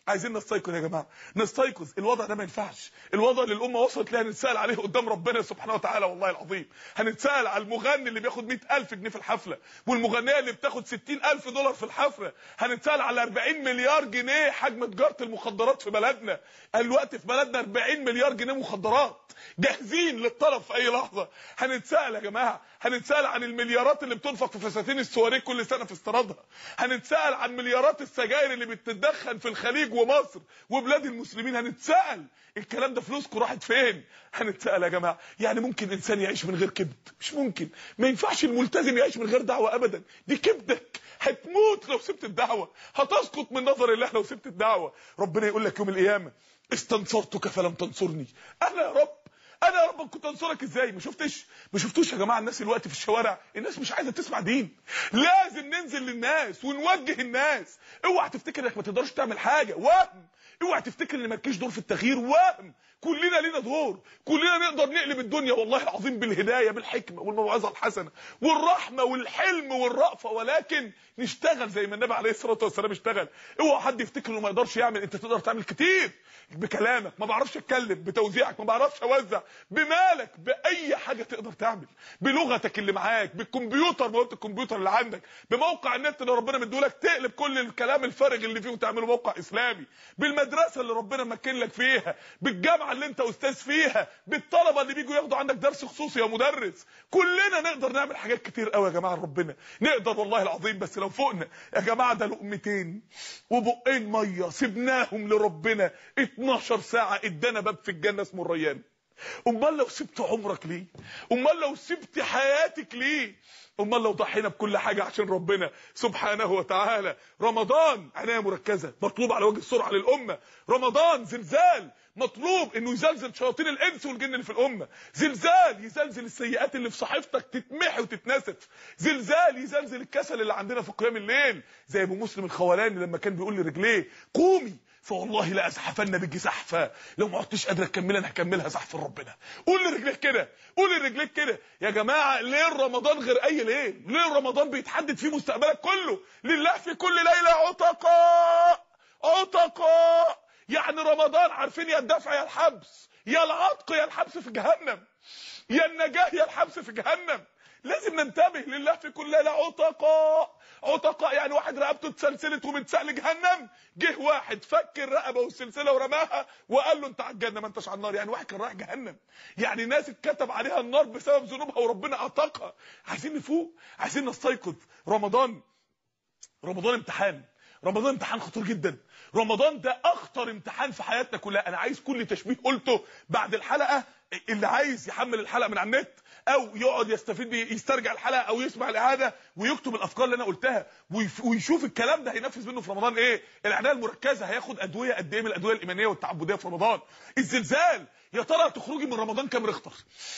عايزين نستيقظ يا جماعه نستيقظ الوضع ده ما ينفعش الوضع اللي الامه وصلت ليه هنتسال عليه قدام ربنا سبحانه وتعالى والله العظيم هنتسال على المغني اللي بياخد 100000 جنيه في الحفله والمغنيه اللي بتاخد 60000 دولار في الحفله هنتسال على 40 مليار جنيه حجم تجاره المخدرات في بلدنا الوقت في بلدنا 40 مليار جنيه مخدرات جاهزين للطلب في اي لحظه هنتسال يا جماعه هنتسال عن المليارات اللي بتنفق في فساتين السواري كل سنه في استيرادها هنتسال عن مليارات السجاير اللي بتتدخن في الخليج ومصر وبلاد المسلمين هنتسال الكلام ده فلوسكم راحت فين هنتسال يا جماعه يعني ممكن انسان يعيش من غير كبد مش ممكن ما ينفعش الملتزم يعيش من غير دعوه ابدا دي كبدك هتموت لو سبت الدعوه هتسقط من نظر الله لو سبت الدعوه ربنا يقول لك يوم القيامه استنصرتك فلم تنصرني انا يا رب انا يا رب كنت انصرك ازاي ما شفتش ما شفتوش يا جماعه الناس دلوقتي في الشوارع الناس مش عايزه تسمع دين لازم ننزل للناس ونوجه الناس اوعى تفتكر انك ما تقدرش تعمل حاجه وهم اوعى تفتكر ان مالكيش دور في التغيير وهم كلنا لينا دور كلنا نقدر نقلب الدنيا والله العظيم بالهدايه بالحكمه والموعظه الحسنه والرحمه والحلم والرأفه ولكن نشتغل زي ما النبي عليه الصلاه والسلام اشتغل اوعى حد يفتكر انه ما يقدرش يعمل انت تقدر تعمل كتير بكلامك ما بعرفش اتكلم بتوزيعك ما بعرفش اوزع بمالك باي حاجه تقدر تعمل بلغتك اللي معاك بالكمبيوتر موهبه الكمبيوتر اللي عندك بموقع النت اللي ربنا مديهولك تقلب كل الكلام الفارغ اللي فيه وتعمله موقع اسلامي بالمدرسه اللي ربنا مكن لك فيها بالجامعه اللي انت استاذ فيها بالطلبه اللي بيجوا ياخدوا عندك درس خصوصي يا مدرس كلنا نقدر نعمل حاجات كتير قوي يا جماعه ربنا نقدر والله العظيم بس لو فوقنا يا جماعه ده لقمتين وبقين ميه سبناهم لربنا 12 ساعه ادانا باب في الجنه اسمه الريان امال لو سبت عمرك ليه امال لو سبت حياتك ليه امال لو ضحينا بكل حاجه عشان ربنا سبحانه وتعالى رمضان عنايه مركزه مطلوب على وجه السرعه للامه رمضان زلزال مطلوب انه يزلزل شياطين الانس والجن اللي في الامه زلزال يزلزل السيئات اللي في صحيفتك تتمحي وتتنسف زلزال يزلزل الكسل اللي عندنا في قيام الليل زي ابو مسلم الخولاني لما كان بيقول لرجليه قومي فوالله لا ازحفن بك زحفا لو ما عدتش قادر اكمل انا هكملها زحف ربنا قول لرجليك كده قول لرجليك كده يا جماعه ليل رمضان غير اي ليل ليل رمضان بيتحدد فيه مستقبلك كله لله في كل ليله عتقاء عتقاء يعني رمضان عارفين يا الدفع يا الحبس يا العتق يا الحبس في جهنم يا النجاه يا الحبس في جهنم لازم ننتبه لله في كل ليله عتقاء عتقاء يعني واحد رقبته اتسلسلت ومتسال جهنم جه واحد فك الرقبه والسلسله ورماها وقال له انت على الجنه ما انتش على النار يعني واحد كان رايح جهنم يعني ناس اتكتب عليها النار بسبب ذنوبها وربنا عتقها عايزين نفوق عايزين نستيقظ رمضان رمضان امتحان رمضان امتحان خطير جدا رمضان ده اخطر امتحان في حياتنا كلها انا عايز كل تشبيه قلته بعد الحلقه اللي عايز يحمل الحلقه من على النت او يقعد يستفيد بيه يسترجع الحلقه او يسمع الاعاده ويكتب الافكار اللي انا قلتها ويشوف الكلام ده هينفذ منه في رمضان ايه العنايه المركزه هياخد ادويه قد ايه من الادويه الايمانيه والتعبديه في رمضان الزلزال يا ترى تخرجي من رمضان كام ريختر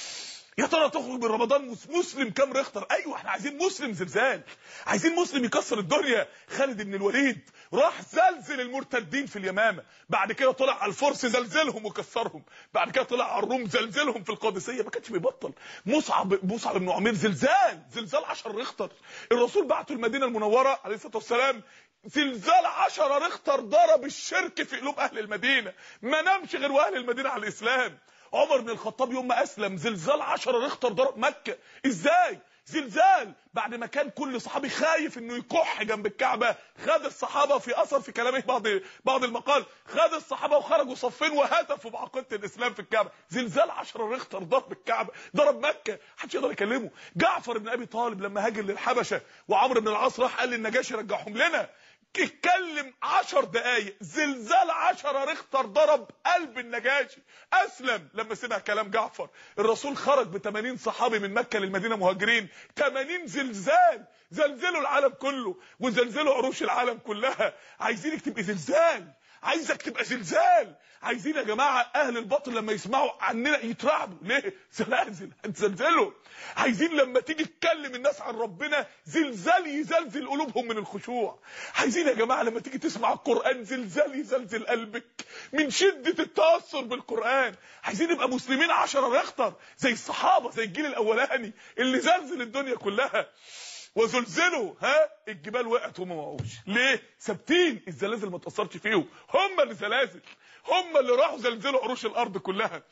يا ترى تخرج من رمضان مسلم كام ريختر ايوه احنا عايزين مسلم زلزال عايزين مسلم يكسر الدنيا خالد بن الوليد راح زلزل المرتدين في اليمامه بعد كده طلع على الفرس زلزلهم وكسرهم بعد كده طلع على الروم زلزلهم في القادسيه ما كانش بيبطل مصعب مصعب بن عمير زلزال زلزال 10 ريختر الرسول بعته المدينه المنوره عليه الصلاه والسلام زلزال 10 ريختر ضرب الشرك في قلوب اهل المدينه ما نامش غير واهل المدينه على الاسلام عمر بن الخطاب يوم ما اسلم زلزال 10 ريختر ضرب مكه ازاي زلزال بعد ما كان كل صحابي خايف انه يكح جنب الكعبه خد الصحابه في اثر في كلامه بعض بعض المقال خد الصحابه وخرجوا صفين وهتفوا بعقيده الاسلام في الكعبه زلزال 10 ريختر ضرب الكعبه ضرب مكه محدش يقدر يكلمه جعفر بن ابي طالب لما هاجر للحبشه وعمرو بن العاص راح قال للنجاشي رجعهم لنا اتكلم عشر دقايق زلزال عشرة ريختر ضرب قلب النجاشي اسلم لما سمع كلام جعفر الرسول خرج ب 80 صحابي من مكه للمدينه مهاجرين 80 زلزال زلزلوا العالم كله وزلزلوا عروش العالم كلها عايزينك تبقي زلزال عايزك تبقى زلزال عايزين يا جماعه اهل الباطل لما يسمعوا عننا يترعبوا ليه زلازل هتزلزلوا عايزين لما تيجي تكلم الناس عن ربنا زلزال يزلزل قلوبهم من الخشوع عايزين يا جماعه لما تيجي تسمع القران زلزال يزلزل قلبك من شده التاثر بالقران عايزين نبقى مسلمين عشرة ريختر زي الصحابه زي الجيل الاولاني اللي زلزل الدنيا كلها وزلزلوا ها الجبال وقعت وهم ما وقعوش ليه ثابتين الزلازل ما تاثرش فيهم هم اللي زلازل هم اللي راحوا زلزلوا عروش الارض كلها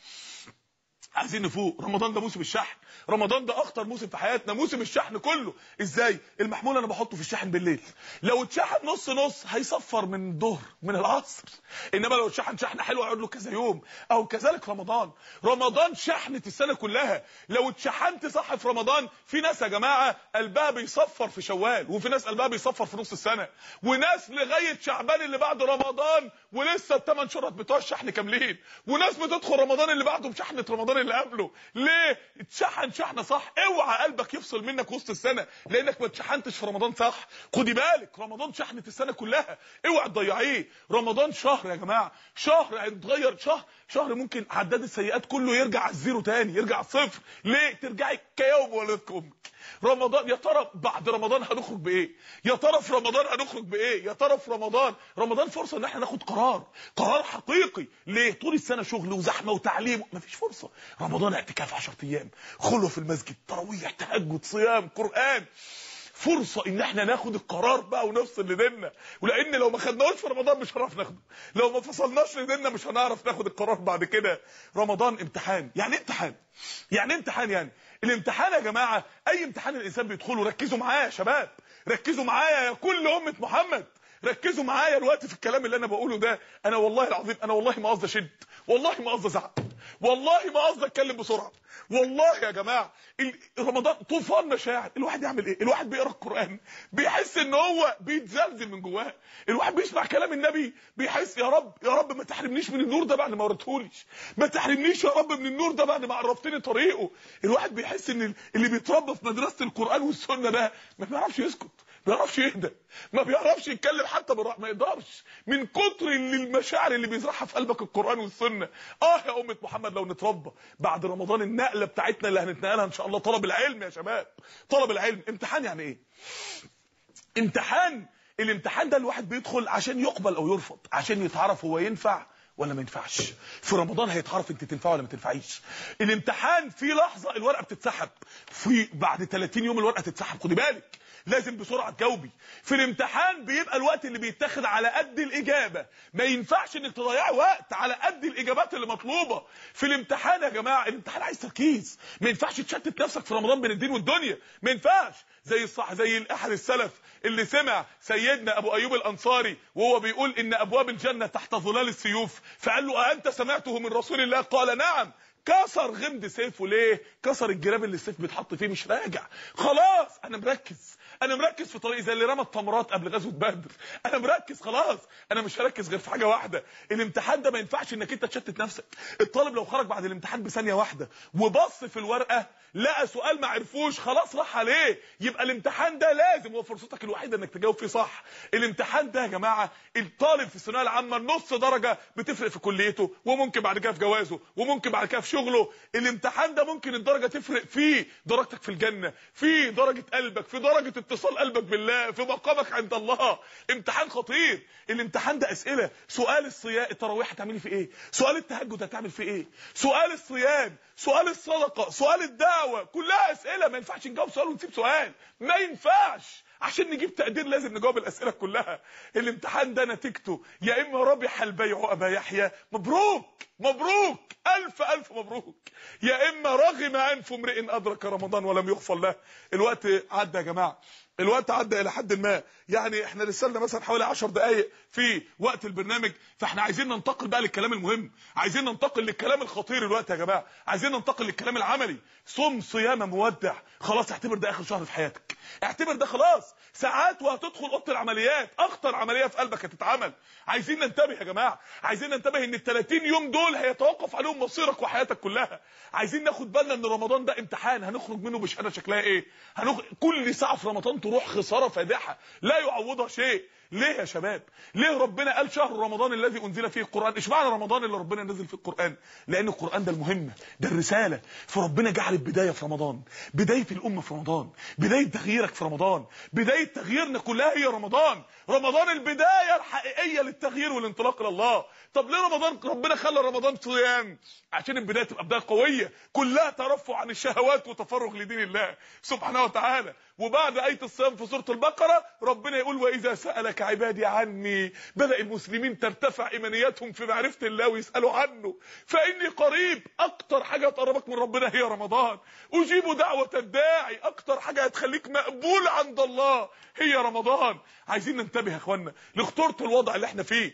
عايزين نفوق رمضان ده موسم الشحن رمضان ده اخطر موسم في حياتنا موسم الشحن كله ازاي المحمول انا بحطه في الشحن بالليل لو اتشحن نص نص هيصفر من الظهر من العصر انما لو اتشحن شحنه حلوه يقعد له كذا يوم او كذلك رمضان رمضان شحنه السنه كلها لو اتشحنت صح في رمضان في ناس يا جماعه قلبها بيصفر في شوال وفي ناس قلبها بيصفر في نص السنه وناس لغايه شعبان اللي بعد رمضان ولسه الثمان شهور بتوع الشحن كاملين وناس بتدخل رمضان اللي بعده بشحنه رمضان اللي قبله ليه اتشحن شحنه صح اوعى قلبك يفصل منك وسط السنه لانك ما اتشحنتش في رمضان صح خدي بالك رمضان شحنه السنه كلها اوعى تضيعيه رمضان شهر يا جماعه شهر هيتغير شهر شهر ممكن عداد السيئات كله يرجع على الزيرو تاني يرجع على الصفر ليه ترجعي كيوم ولدت امك رمضان يا ترى بعد رمضان هنخرج بايه يا ترى في رمضان هنخرج بايه يا ترى في رمضان رمضان فرصه ان احنا ناخد قرار قرار حقيقي ليه طول السنه شغل وزحمه وتعليم مفيش فرصه رمضان اعتكاف 10 ايام خلوه في المسجد تراويح تهجد صيام قران فرصة ان احنا ناخد القرار بقى ونفصل لديننا ولان لو ما خدناهوش في رمضان مش هنعرف ناخده لو ما فصلناش لديننا مش هنعرف ناخد القرار بعد كده رمضان امتحان يعني ايه امتحان يعني ايه امتحان يعني الامتحان يا جماعة اي امتحان الانسان بيدخله ركزوا معايا يا شباب ركزوا معايا يا كل امة محمد ركزوا معايا الوقت في الكلام اللي انا بقوله ده انا والله العظيم انا والله ما قصدي اشد والله ما قصدي ازعق والله ما قصدي اتكلم بسرعه والله يا جماعه رمضان طوفان مشاعر الواحد يعمل ايه الواحد بيقرا القران بيحس ان هو بيتزلزل من جواه الواحد بيسمع كلام النبي بيحس يا رب يا رب ما تحرمنيش من النور ده بعد ما وريتهوليش ما تحرمنيش يا رب من النور ده بعد ما عرفتني طريقه الواحد بيحس ان اللي بيتربى في مدرسه القران والسنه ده ما بيعرفش يسكت ما بيعرفش يهدى ما بيعرفش يتكلم حتى بالراحه ما يقدرش من كتر اللي المشاعر اللي بيزرعها في قلبك القران والسنه اه يا امه محمد لو نتربى بعد رمضان النقله بتاعتنا اللي هنتنقلها ان شاء الله طلب العلم يا شباب طلب العلم امتحان يعني ايه امتحان الامتحان ده الواحد بيدخل عشان يقبل او يرفض عشان يتعرف هو ينفع ولا ما ينفعش في رمضان هيتعرف انت تنفع ولا ما تنفعيش الامتحان في لحظه الورقه بتتسحب في بعد 30 يوم الورقه تتسحب خدي بالك لازم بسرعه تجاوبي في الامتحان بيبقى الوقت اللي بيتاخد على قد الاجابه ما ينفعش انك تضيعي وقت على قد الاجابات اللي مطلوبه في الامتحان يا جماعه الامتحان عايز تركيز ما ينفعش تشتت نفسك في رمضان بين الدين والدنيا ما ينفعش زي الصح زي احد السلف اللي سمع سيدنا ابو ايوب الانصاري وهو بيقول ان ابواب الجنه تحت ظلال السيوف فقال له انت سمعته من رسول الله قال نعم كسر غمد سيفه ليه كسر الجراب اللي السيف بيتحط فيه مش راجع خلاص انا مركز انا مركز في طريقي زي اللي رمى التمرات قبل غزوه بدر انا مركز خلاص انا مش هركز غير في حاجه واحده الامتحان ده ما ينفعش انك انت تشتت نفسك الطالب لو خرج بعد الامتحان بثانيه واحده وبص في الورقه لقى سؤال ما عرفوش خلاص راح عليه يبقى الامتحان ده لازم هو فرصتك الوحيده انك تجاوب فيه صح الامتحان ده يا جماعه الطالب في الثانويه العامه نص درجه بتفرق في كليته وممكن بعد كده في جوازه وممكن بعد كده في شغله الامتحان ده ممكن الدرجه تفرق فيه درجتك في الجنه في درجه قلبك في درجه اتصال قلبك بالله في مقامك عند الله امتحان خطير الامتحان ده اسئله سؤال الصيام التراويح هتعملي فيه ايه سؤال التهجد هتعمل فيه ايه سؤال الصيام سؤال الصدقه سؤال الدعوه كلها اسئله ما ينفعش نجاوب سؤال ونسيب سؤال ما ينفعش عشان نجيب تقدير لازم نجاوب الاسئله كلها الامتحان ده نتيجته يا اما ربح البيع ابا يحيى مبروك مبروك الف الف مبروك يا اما رغم انف امرئ ادرك رمضان ولم يغفر له الوقت عدى يا جماعه الوقت عدى الى حد ما يعني احنا لسه لنا مثلا حوالي 10 دقائق في وقت البرنامج فاحنا عايزين ننتقل بقى للكلام المهم عايزين ننتقل للكلام الخطير الوقت يا جماعه عايزين ننتقل للكلام العملي صم صيام مودع خلاص اعتبر ده اخر شهر في حياتك اعتبر ده خلاص ساعات وهتدخل اوضه العمليات اخطر عمليه في قلبك هتتعمل عايزين ننتبه يا جماعه عايزين ننتبه ان ال 30 يوم دول هيتوقف عليهم مصيرك وحياتك كلها عايزين ناخد بالنا ان رمضان ده امتحان هنخرج منه بشهاده شكلها ايه هنخ... كل ساعه في رمضان تروح خساره فادحه لا يعوضها شيء ليه يا شباب ليه ربنا قال شهر رمضان الذي انزل فيه القران ايش معنى رمضان اللي ربنا نزل فيه القران لان القران ده المهمه ده الرساله فربنا جعل البدايه في رمضان بدايه الامه في رمضان بدايه تغييرك في رمضان بدايه تغييرنا كلها هي رمضان رمضان البدايه الحقيقيه للتغيير والانطلاق الى الله طب ليه رمضان ربنا خلى رمضان صيام عشان البدايه تبقى بدايه قويه كلها ترفع عن الشهوات وتفرغ لدين الله سبحانه وتعالى وبعد ايه الصيام في سوره البقره ربنا يقول واذا سالك عبادي عني بدا المسلمين ترتفع ايمانياتهم في معرفه الله ويسالوا عنه فاني قريب اكتر حاجه تقربك من ربنا هي رمضان اجيب دعوه الداعي اكتر حاجه هتخليك مقبول عند الله هي رمضان عايزين ننتبه يا اخوانا لخطوره الوضع اللي احنا فيه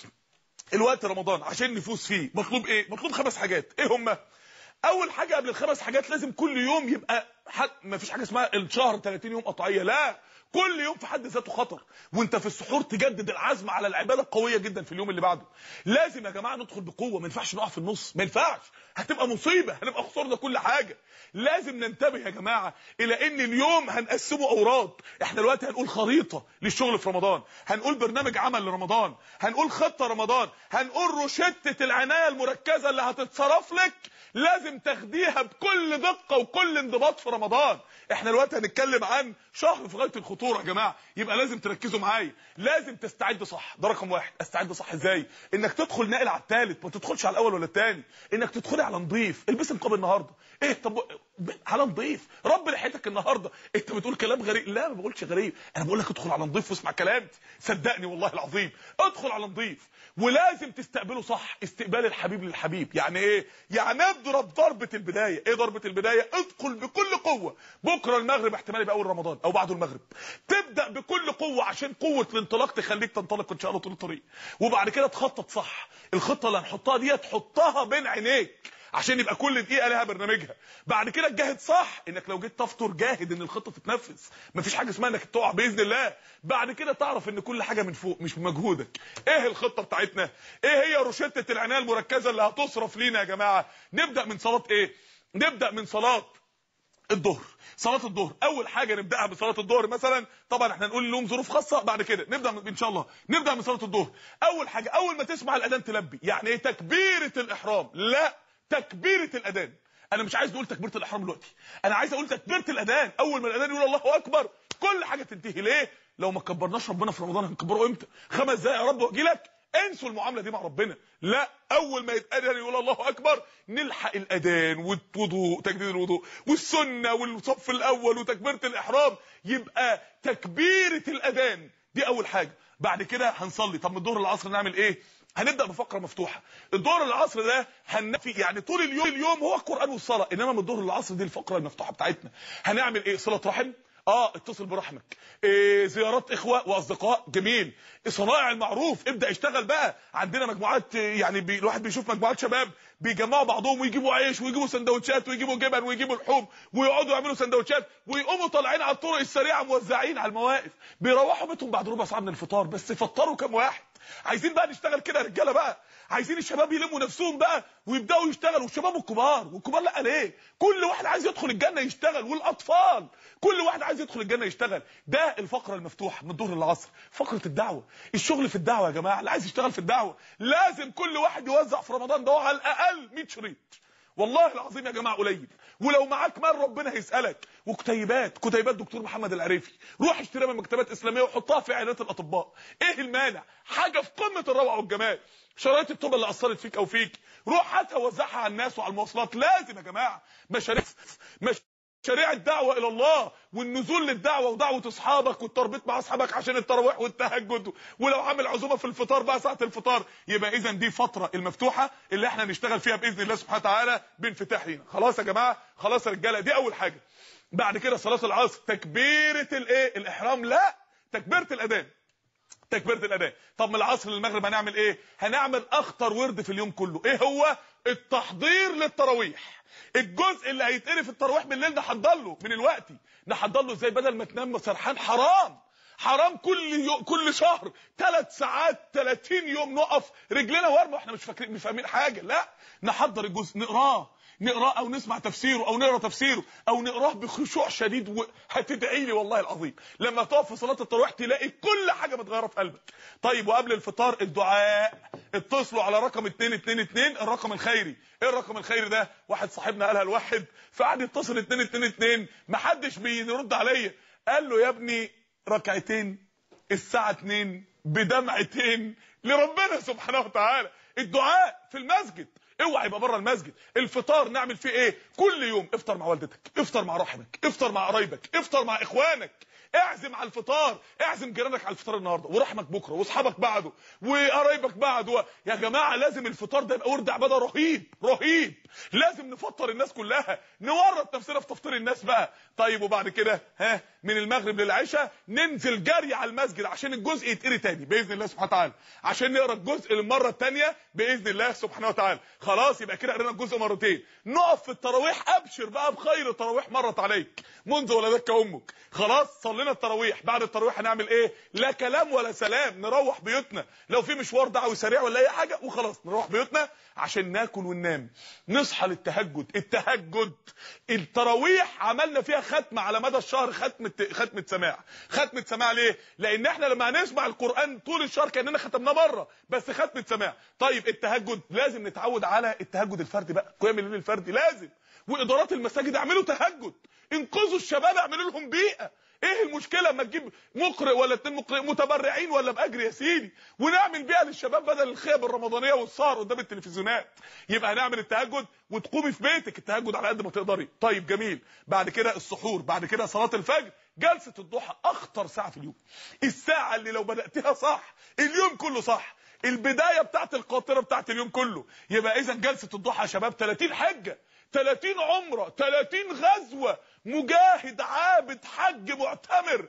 الوقت رمضان عشان نفوز فيه مطلوب ايه مطلوب خمس حاجات ايه هما اول حاجه قبل الخمس حاجات لازم كل يوم يبقى حد ما فيش حاجه اسمها الشهر 30 يوم قطعيه لا كل يوم في حد ذاته خطر وانت في السحور تجدد العزم على العباده القويه جدا في اليوم اللي بعده لازم يا جماعه ندخل بقوه ما ينفعش نقع في النص ما ينفعش هتبقى مصيبه هنبقى خسرنا كل حاجه لازم ننتبه يا جماعه الى ان اليوم هنقسمه اوراد احنا دلوقتي هنقول خريطه للشغل في رمضان هنقول برنامج عمل لرمضان هنقول خطه رمضان هنقول روشته العنايه المركزه اللي هتتصرف لك لازم تاخديها بكل دقه وكل انضباط في رمضان احنا دلوقتي هنتكلم عن شهر في غايه الخطوره يا جماعه يبقى لازم تركزوا معايا لازم تستعد صح ده رقم واحد استعد صح ازاي انك تدخل ناقل على الثالث ما تدخلش على الاول ولا الثاني انك تدخلي على نظيف البسي نقاب النهارده ايه طب على نظيف رب لحيتك النهارده انت بتقول كلام غريب لا ما بقولش غريب انا بقول لك ادخل على نظيف واسمع كلامي صدقني والله العظيم ادخل على نظيف ولازم تستقبله صح استقبال الحبيب للحبيب يعني ايه يعني اضرب ضربه البدايه ايه ضربه البدايه ادخل بكل قوه بكره المغرب احتمال يبقى اول رمضان او بعده المغرب تبدا بكل قوه عشان قوه الانطلاق تخليك تنطلق ان شاء الله طول الطريق وبعد كده تخطط صح الخطه اللي هنحطها دي تحطها بين عينيك عشان يبقى كل دقيقه لها برنامجها بعد كده تجاهد صح انك لو جيت تفطر جاهد ان الخطه تتنفذ مفيش حاجه اسمها انك تقع باذن الله بعد كده تعرف ان كل حاجه من فوق مش بمجهودك ايه الخطه بتاعتنا ايه هي روشته العنايه المركزه اللي هتصرف لينا يا جماعه نبدا من صلاه ايه نبدا من صلاه الظهر صلاه الظهر اول حاجه نبداها بصلاه الظهر مثلا طبعا احنا نقول لهم ظروف خاصه بعد كده نبدا ان شاء الله نبدا من صلاه الظهر اول حاجه اول ما تسمع الاذان تلبي يعني ايه تكبيره الاحرام لا تكبيره الاذان انا مش عايز نقول تكبيره الاحرام دلوقتي انا عايز اقول تكبيره الاذان اول ما الاذان يقول الله اكبر كل حاجه تنتهي ليه لو ما كبرناش ربنا في رمضان هنكبره امتى خمس دقايق يا رب واجي لك انسوا المعامله دي مع ربنا لا اول ما يتاذن يقول الله اكبر نلحق الاذان والوضوء تجديد الوضوء والسنه والصف الاول وتكبيره الاحرام يبقى تكبيره الاذان دي اول حاجه بعد كده هنصلي طب من الظهر للعصر نعمل ايه هنبدا بفقره مفتوحه الظهر العصر ده هنفي يعني طول اليوم اليوم هو القران والصلاه انما من الظهر للعصر دي الفقره المفتوحه بتاعتنا هنعمل ايه صله رحم اه اتصل برحمك إيه زيارات اخوه واصدقاء جميل صنائع المعروف ابدا اشتغل بقى عندنا مجموعات يعني بي الواحد بيشوف مجموعات شباب بيجمعوا بعضهم ويجيبوا عيش ويجيبوا سندوتشات ويجيبوا جبن ويجيبوا لحوم ويقعدوا يعملوا سندوتشات ويقوموا طالعين على الطرق السريعه موزعين على المواقف بيروحوا بيتهم بعد ربع ساعه من الفطار بس فطروا كام واحد عايزين بقى نشتغل كده يا رجاله بقى عايزين الشباب يلموا نفسهم بقى ويبداوا يشتغلوا والشباب الكبار والكبار لا ليه كل واحد عايز يدخل الجنه يشتغل والاطفال كل واحد عايز يدخل الجنه يشتغل ده الفقره المفتوحه من الظهر للعصر فقره الدعوه الشغل في الدعوه يا جماعه اللي عايز يشتغل في الدعوه لازم كل واحد يوزع في رمضان ده على الاقل 100 شريط والله العظيم يا جماعه قليل ولو معاك مال ربنا هيسالك وكتيبات كتيبات دكتور محمد العريفي روح اشتريها من مكتبات اسلاميه وحطها في عيادات الاطباء ايه المانع حاجه في قمه الروعه والجمال شرايط التوبه اللي اثرت فيك او فيك روح هاتها وزعها على الناس وعلى المواصلات لازم يا جماعه مشاريع مش شريعة الدعوة إلى الله والنزول للدعوة ودعوة أصحابك والتربيط مع أصحابك عشان التراويح والتهجد ولو عامل عزومة في الفطار بقى ساعة الفطار يبقى إذا دي فترة المفتوحة اللي احنا نشتغل فيها بإذن الله سبحانه وتعالى بانفتاح لينا خلاص يا جماعة خلاص يا رجالة دي أول حاجة بعد كده صلاة العصر تكبيرة الإيه الإحرام لا تكبيرة الأذان تكبيره الاذان طب من العصر للمغرب هنعمل ايه هنعمل اخطر ورد في اليوم كله ايه هو التحضير للتراويح الجزء اللي هيتقري في التراويح بالليل نحضر له من الوقت نحضر له ازاي بدل ما تنام سرحان حرام حرام كل يوم كل شهر ثلاث ساعات 30 يوم نقف رجلنا ورمه احنا مش فاكرين مش فاهمين حاجه لا نحضر الجزء نقراه نقراه او نسمع تفسيره او نقرا تفسيره او نقراه بخشوع شديد وهتدعي لي والله العظيم لما تقف في صلاه التراويح تلاقي كل حاجه متغيره في قلبك طيب وقبل الفطار الدعاء اتصلوا على رقم 222 الرقم الخيري ايه الرقم الخيري ده واحد صاحبنا قالها لواحد فقعد يتصل 222 محدش بيرد عليا قال له يا ابني ركعتين الساعه 2 بدمعتين لربنا سبحانه وتعالى الدعاء في المسجد اوعى يبقى بره المسجد الفطار نعمل فيه ايه كل يوم افطر مع والدتك افطر مع رحمك افطر مع قرايبك افطر مع اخوانك اعزم على الفطار اعزم جيرانك على الفطار النهارده ورحمك بكره واصحابك بعده وقرايبك بعده يا جماعه لازم الفطار ده يبقى ورد عباده رهيب رهيب لازم نفطر الناس كلها نورط نفسنا في تفطير الناس بقى طيب وبعد كده ها من المغرب للعشاء ننزل جري على المسجد عشان الجزء يتقري تاني باذن الله سبحانه وتعالى عشان نقرا الجزء للمره الثانيه باذن الله سبحانه وتعالى خلاص يبقى كده قرينا الجزء مرتين نقف في التراويح ابشر بقى بخير تراويح مرت عليك منذ ولدتك امك خلاص صلينا التراويح بعد التراويح هنعمل ايه لا كلام ولا سلام نروح بيوتنا لو في مشوار دعوي سريع ولا اي حاجه وخلاص نروح بيوتنا عشان ناكل وننام نصحى للتهجد التهجد التراويح عملنا فيها ختمه على مدى الشهر ختمه ختمه سماع ختمه سماع ليه لان احنا لما هنسمع القران طول الشهر كاننا ختمناه مره بس ختمه سماع طيب التهجد لازم نتعود على التهجد الفردي بقى قيام الليل الفردي لازم وادارات المساجد اعملوا تهجد انقذوا الشباب اعملوا لهم بيئه ايه المشكله اما تجيب مقرئ ولا اتنين مقرئ متبرعين ولا باجر يا سيدي ونعمل بيها للشباب بدل الخيب الرمضانيه والسهر قدام التلفزيونات يبقى هنعمل التهجد وتقومي في بيتك التهجد على قد ما تقدري طيب جميل بعد كده السحور بعد كده صلاه الفجر جلسه الضحى اخطر ساعه في اليوم الساعه اللي لو بداتها صح اليوم كله صح البدايه بتاعت القاطره بتاعت اليوم كله يبقى اذا جلسه الضحى يا شباب 30 حجه 30 عمره 30 غزوه مجاهد عابد حج معتمر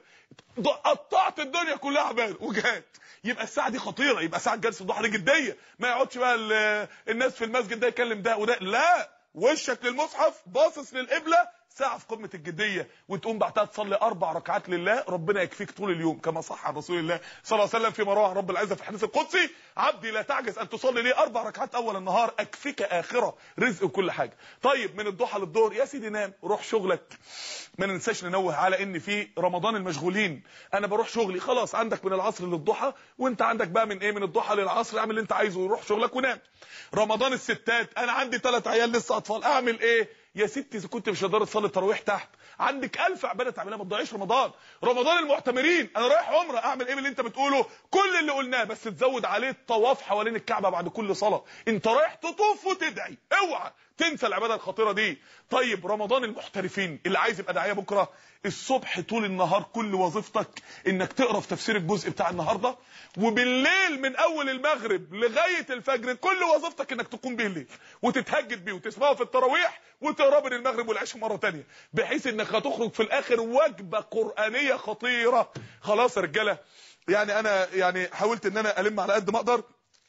قطعت الدنيا كلها عباد وجهاد يبقى الساعه دي خطيره يبقى ساعه جلسه الضحى دي جديه ما يقعدش بقى الناس في المسجد ده يكلم ده وده لا وشك للمصحف باصص للقبله ساعه في قمه الجديه وتقوم بعدها تصلي اربع ركعات لله ربنا يكفيك طول اليوم كما صح عن رسول الله صلى الله عليه وسلم فيما رواه رب العزه في الحديث القدسي عبدي لا تعجز ان تصلي لي اربع ركعات اول النهار اكفيك اخره رزق وكل حاجه طيب من الضحى للظهر يا سيدي نام روح شغلك ما ننساش ننوه على ان في رمضان المشغولين انا بروح شغلي خلاص عندك من العصر للضحى وانت عندك بقى من ايه من الضحى للعصر اعمل اللي انت عايزه وروح شغلك ونام رمضان الستات انا عندي ثلاث عيال لسه اطفال اعمل ايه يا ستي اذا كنت مش قادره تصلي التراويح تحت عندك ألف عباده تعملها ما تضيعيش رمضان رمضان المعتمرين انا رايح عمره اعمل ايه من اللي انت بتقوله كل اللي قلناه بس تزود عليه الطواف حوالين الكعبه بعد كل صلاه انت رايح تطوف وتدعي اوعى تنسى العباده الخطيره دي طيب رمضان المحترفين اللي عايز يبقى داعيه بكره الصبح طول النهار كل وظيفتك انك تقرا في تفسير الجزء بتاع النهارده وبالليل من اول المغرب لغايه الفجر كل وظيفتك انك تقوم به الليل وتتهجد بيه وتسمعه في التراويح وتقرا بين المغرب والعشاء مره تانية بحيث انك هتخرج في الاخر وجبه قرانيه خطيره خلاص يا رجاله يعني انا يعني حاولت ان انا الم على قد ما اقدر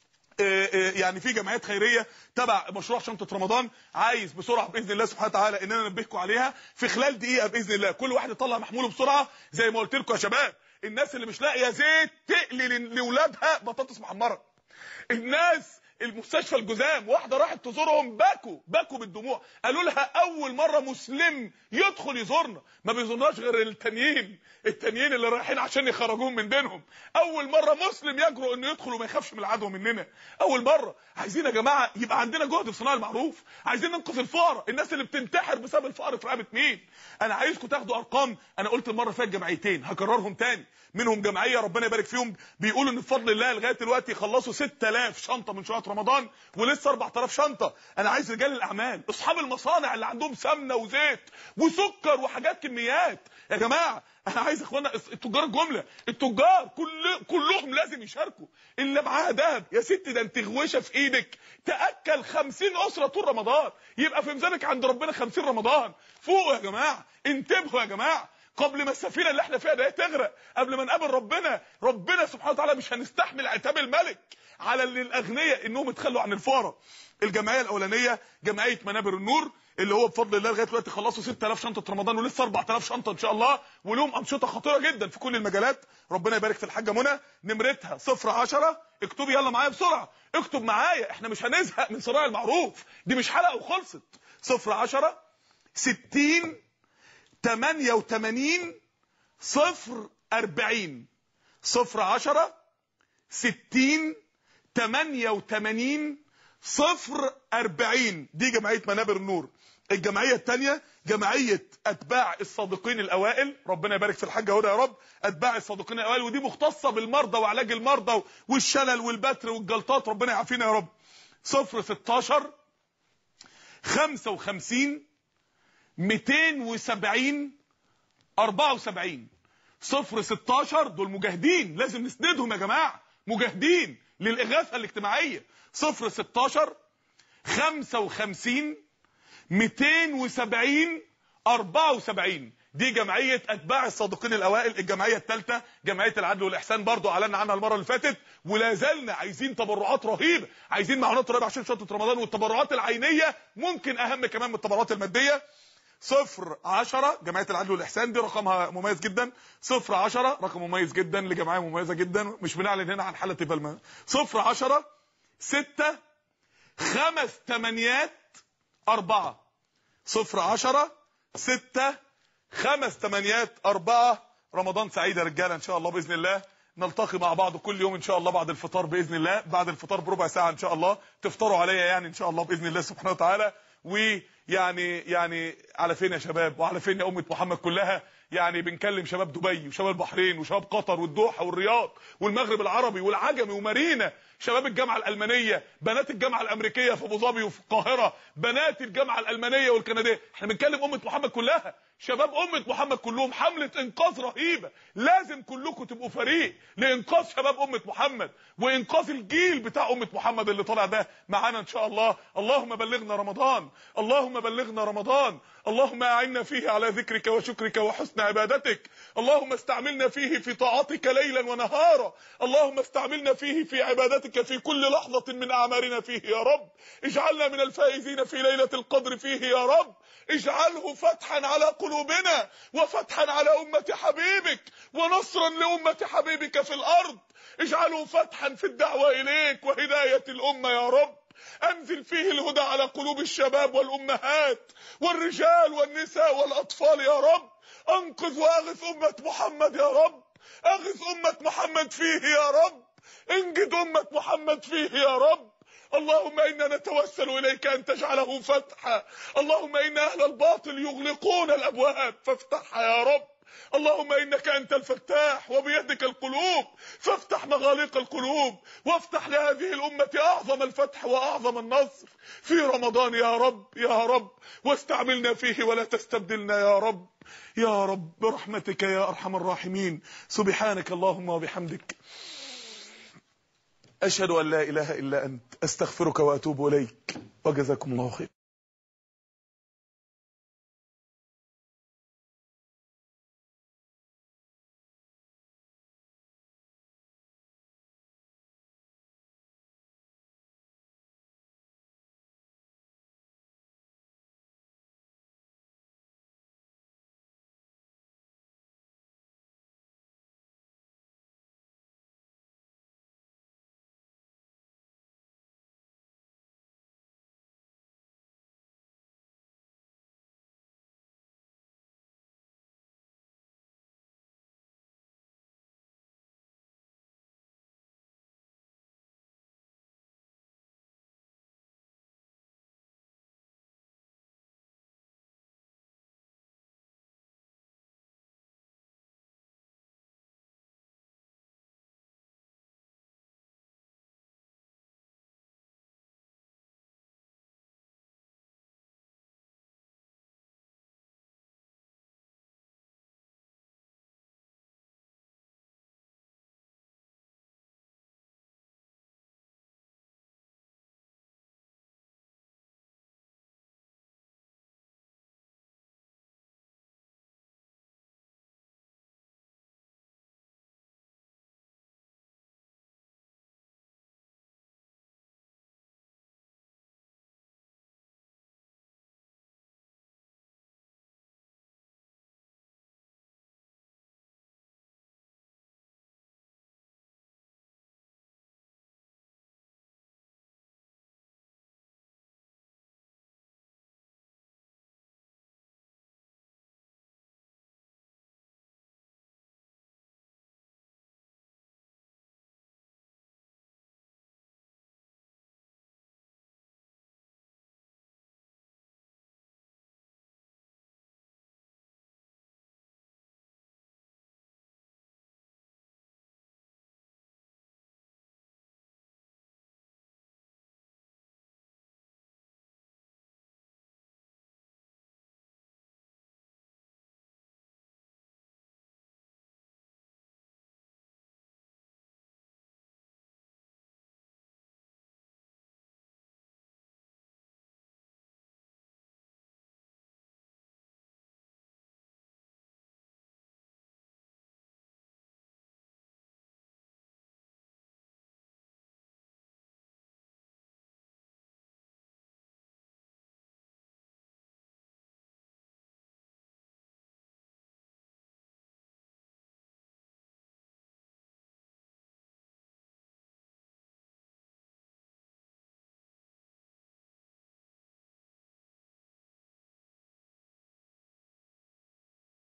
يعني في جمعيات خيريه تبع مشروع شنطه رمضان عايز بسرعه باذن الله سبحانه وتعالى ان انا انبهكم عليها في خلال دقيقه باذن الله كل واحد يطلع محموله بسرعه زي ما قلت لكم يا شباب الناس اللي مش لاقيه زيت تقلي لاولادها بطاطس محمره الناس المستشفى الجزام واحده راحت تزورهم بكوا بكوا بالدموع قالوا لها اول مره مسلم يدخل يزورنا ما بيزورناش غير التانيين التانيين اللي رايحين عشان يخرجوهم من دينهم اول مره مسلم يجرؤ انه يدخل وما يخافش من العدو مننا اول مره عايزين يا جماعه يبقى عندنا جهد في صناعه المعروف عايزين ننقذ الفقراء الناس اللي بتنتحر بسبب الفقر في رقبه مين انا عايزكم تاخدوا ارقام انا قلت المره اللي فاتت جمعيتين هكررهم تاني منهم جمعيه ربنا يبارك فيهم بيقولوا ان بفضل الله لغايه دلوقتي خلصوا 6000 شنطه من شنط رمضان ولسه 4000 شنطه انا عايز رجال الاعمال اصحاب المصانع اللي عندهم سمنه وزيت وسكر وحاجات كميات يا جماعه انا عايز اخوانا التجار الجمله التجار كل كلهم لازم يشاركوا اللي معاها دهب يا ستي ده انت غوشه في ايدك تاكل 50 اسره طول رمضان يبقى في ميزانك عند ربنا 50 رمضان فوقوا يا جماعه انتبهوا يا جماعه قبل ما السفينه اللي احنا فيها دي تغرق قبل ما نقابل ربنا ربنا سبحانه وتعالى مش هنستحمل عتاب الملك على الاغنياء انهم يتخلوا عن الفقراء الجمعيه الاولانيه جمعيه منابر النور اللي هو بفضل الله لغايه دلوقتي خلصوا 6000 شنطه رمضان ولسه 4000 شنطه ان شاء الله ولهم انشطه خطيره جدا في كل المجالات ربنا يبارك في الحاجه منى نمرتها 010 اكتبي يلا معايا بسرعه اكتب معايا احنا مش هنزهق من صراع المعروف دي مش حلقه وخلصت 010 60 88 صفر 40 صفر 10 60 88 صفر 40 دي جمعيه منابر النور الجمعيه الثانيه جمعيه اتباع الصادقين الاوائل ربنا يبارك في الحاجه هدى يا رب اتباع الصادقين الاوائل ودي مختصه بالمرضى وعلاج المرضى والشلل والبتر والجلطات ربنا يعافينا يا رب صفر 16 55 270 74 صفر 16 دول مجاهدين لازم نسندهم يا جماعه مجاهدين للاغاثه الاجتماعيه صفر 16 55 270 74 دي جمعيه اتباع الصادقين الاوائل الجمعيه الثالثه جمعيه العدل والاحسان برضو اعلنا عنها المره اللي فاتت ولا زلنا عايزين تبرعات رهيبه عايزين معونات رهيبه عشان شهر رمضان والتبرعات العينيه ممكن اهم كمان من التبرعات الماديه صفر عشرة جمعية العدل والإحسان دي رقمها مميز جدا صفر عشرة رقم مميز جدا لجمعية مميزة جدا مش بنعلن هنا عن حالة بالما صفر عشرة ستة خمس تمانيات أربعة صفر عشرة ستة خمس تمانيات أربعة رمضان سعيد يا رجالة إن شاء الله بإذن الله نلتقي مع بعض كل يوم ان شاء الله بعد الفطار باذن الله بعد الفطار بربع ساعه ان شاء الله تفطروا عليا يعني ان شاء الله باذن الله سبحانه وتعالى ويعني يعني على فين يا شباب وعلى فين يا امه محمد كلها يعني بنكلم شباب دبي وشباب البحرين وشباب قطر والدوحه والرياض والمغرب العربي والعجمي ومارينا شباب الجامعه الالمانيه بنات الجامعه الامريكيه في ابو ظبي وفي القاهره بنات الجامعه الالمانيه والكنديه احنا بنكلم امه محمد كلها شباب امه محمد كلهم حمله انقاذ رهيبه لازم كلكم تبقوا فريق لانقاذ شباب امه محمد وانقاذ الجيل بتاع امه محمد اللي طالع ده معانا ان شاء الله اللهم بلغنا رمضان اللهم بلغنا رمضان اللهم اعنا فيه على ذكرك وشكرك وحسن عبادتك اللهم استعملنا فيه في طاعتك ليلا ونهارا اللهم استعملنا فيه في عبادتك في كل لحظه من اعمارنا فيه يا رب اجعلنا من الفائزين في ليله القدر فيه يا رب اجعله فتحا على قلوبنا وفتحا على أمة حبيبك ونصرا لأمة حبيبك في الأرض اجعله فتحا في الدعوة إليك وهداية الأمة يا رب أنزل فيه الهدى على قلوب الشباب والأمهات والرجال والنساء والأطفال يا رب أنقذ وأغث أمة محمد يا رب أغث أمة محمد فيه يا رب انجد أمة محمد فيه يا رب اللهم إنا نتوسل إليك أن تجعله فتحا اللهم إن أهل الباطل يغلقون الأبواب فافتحها يا رب اللهم إنك أنت الفتاح وبيدك القلوب فافتح مغاليق القلوب وافتح لهذه الأمة أعظم الفتح وأعظم النصر في رمضان يا رب يا رب واستعملنا فيه ولا تستبدلنا يا رب يا رب برحمتك يا أرحم الراحمين سبحانك اللهم وبحمدك أشهد أن لا إله إلا أنت أستغفرك وأتوب إليك وجزاكم الله خير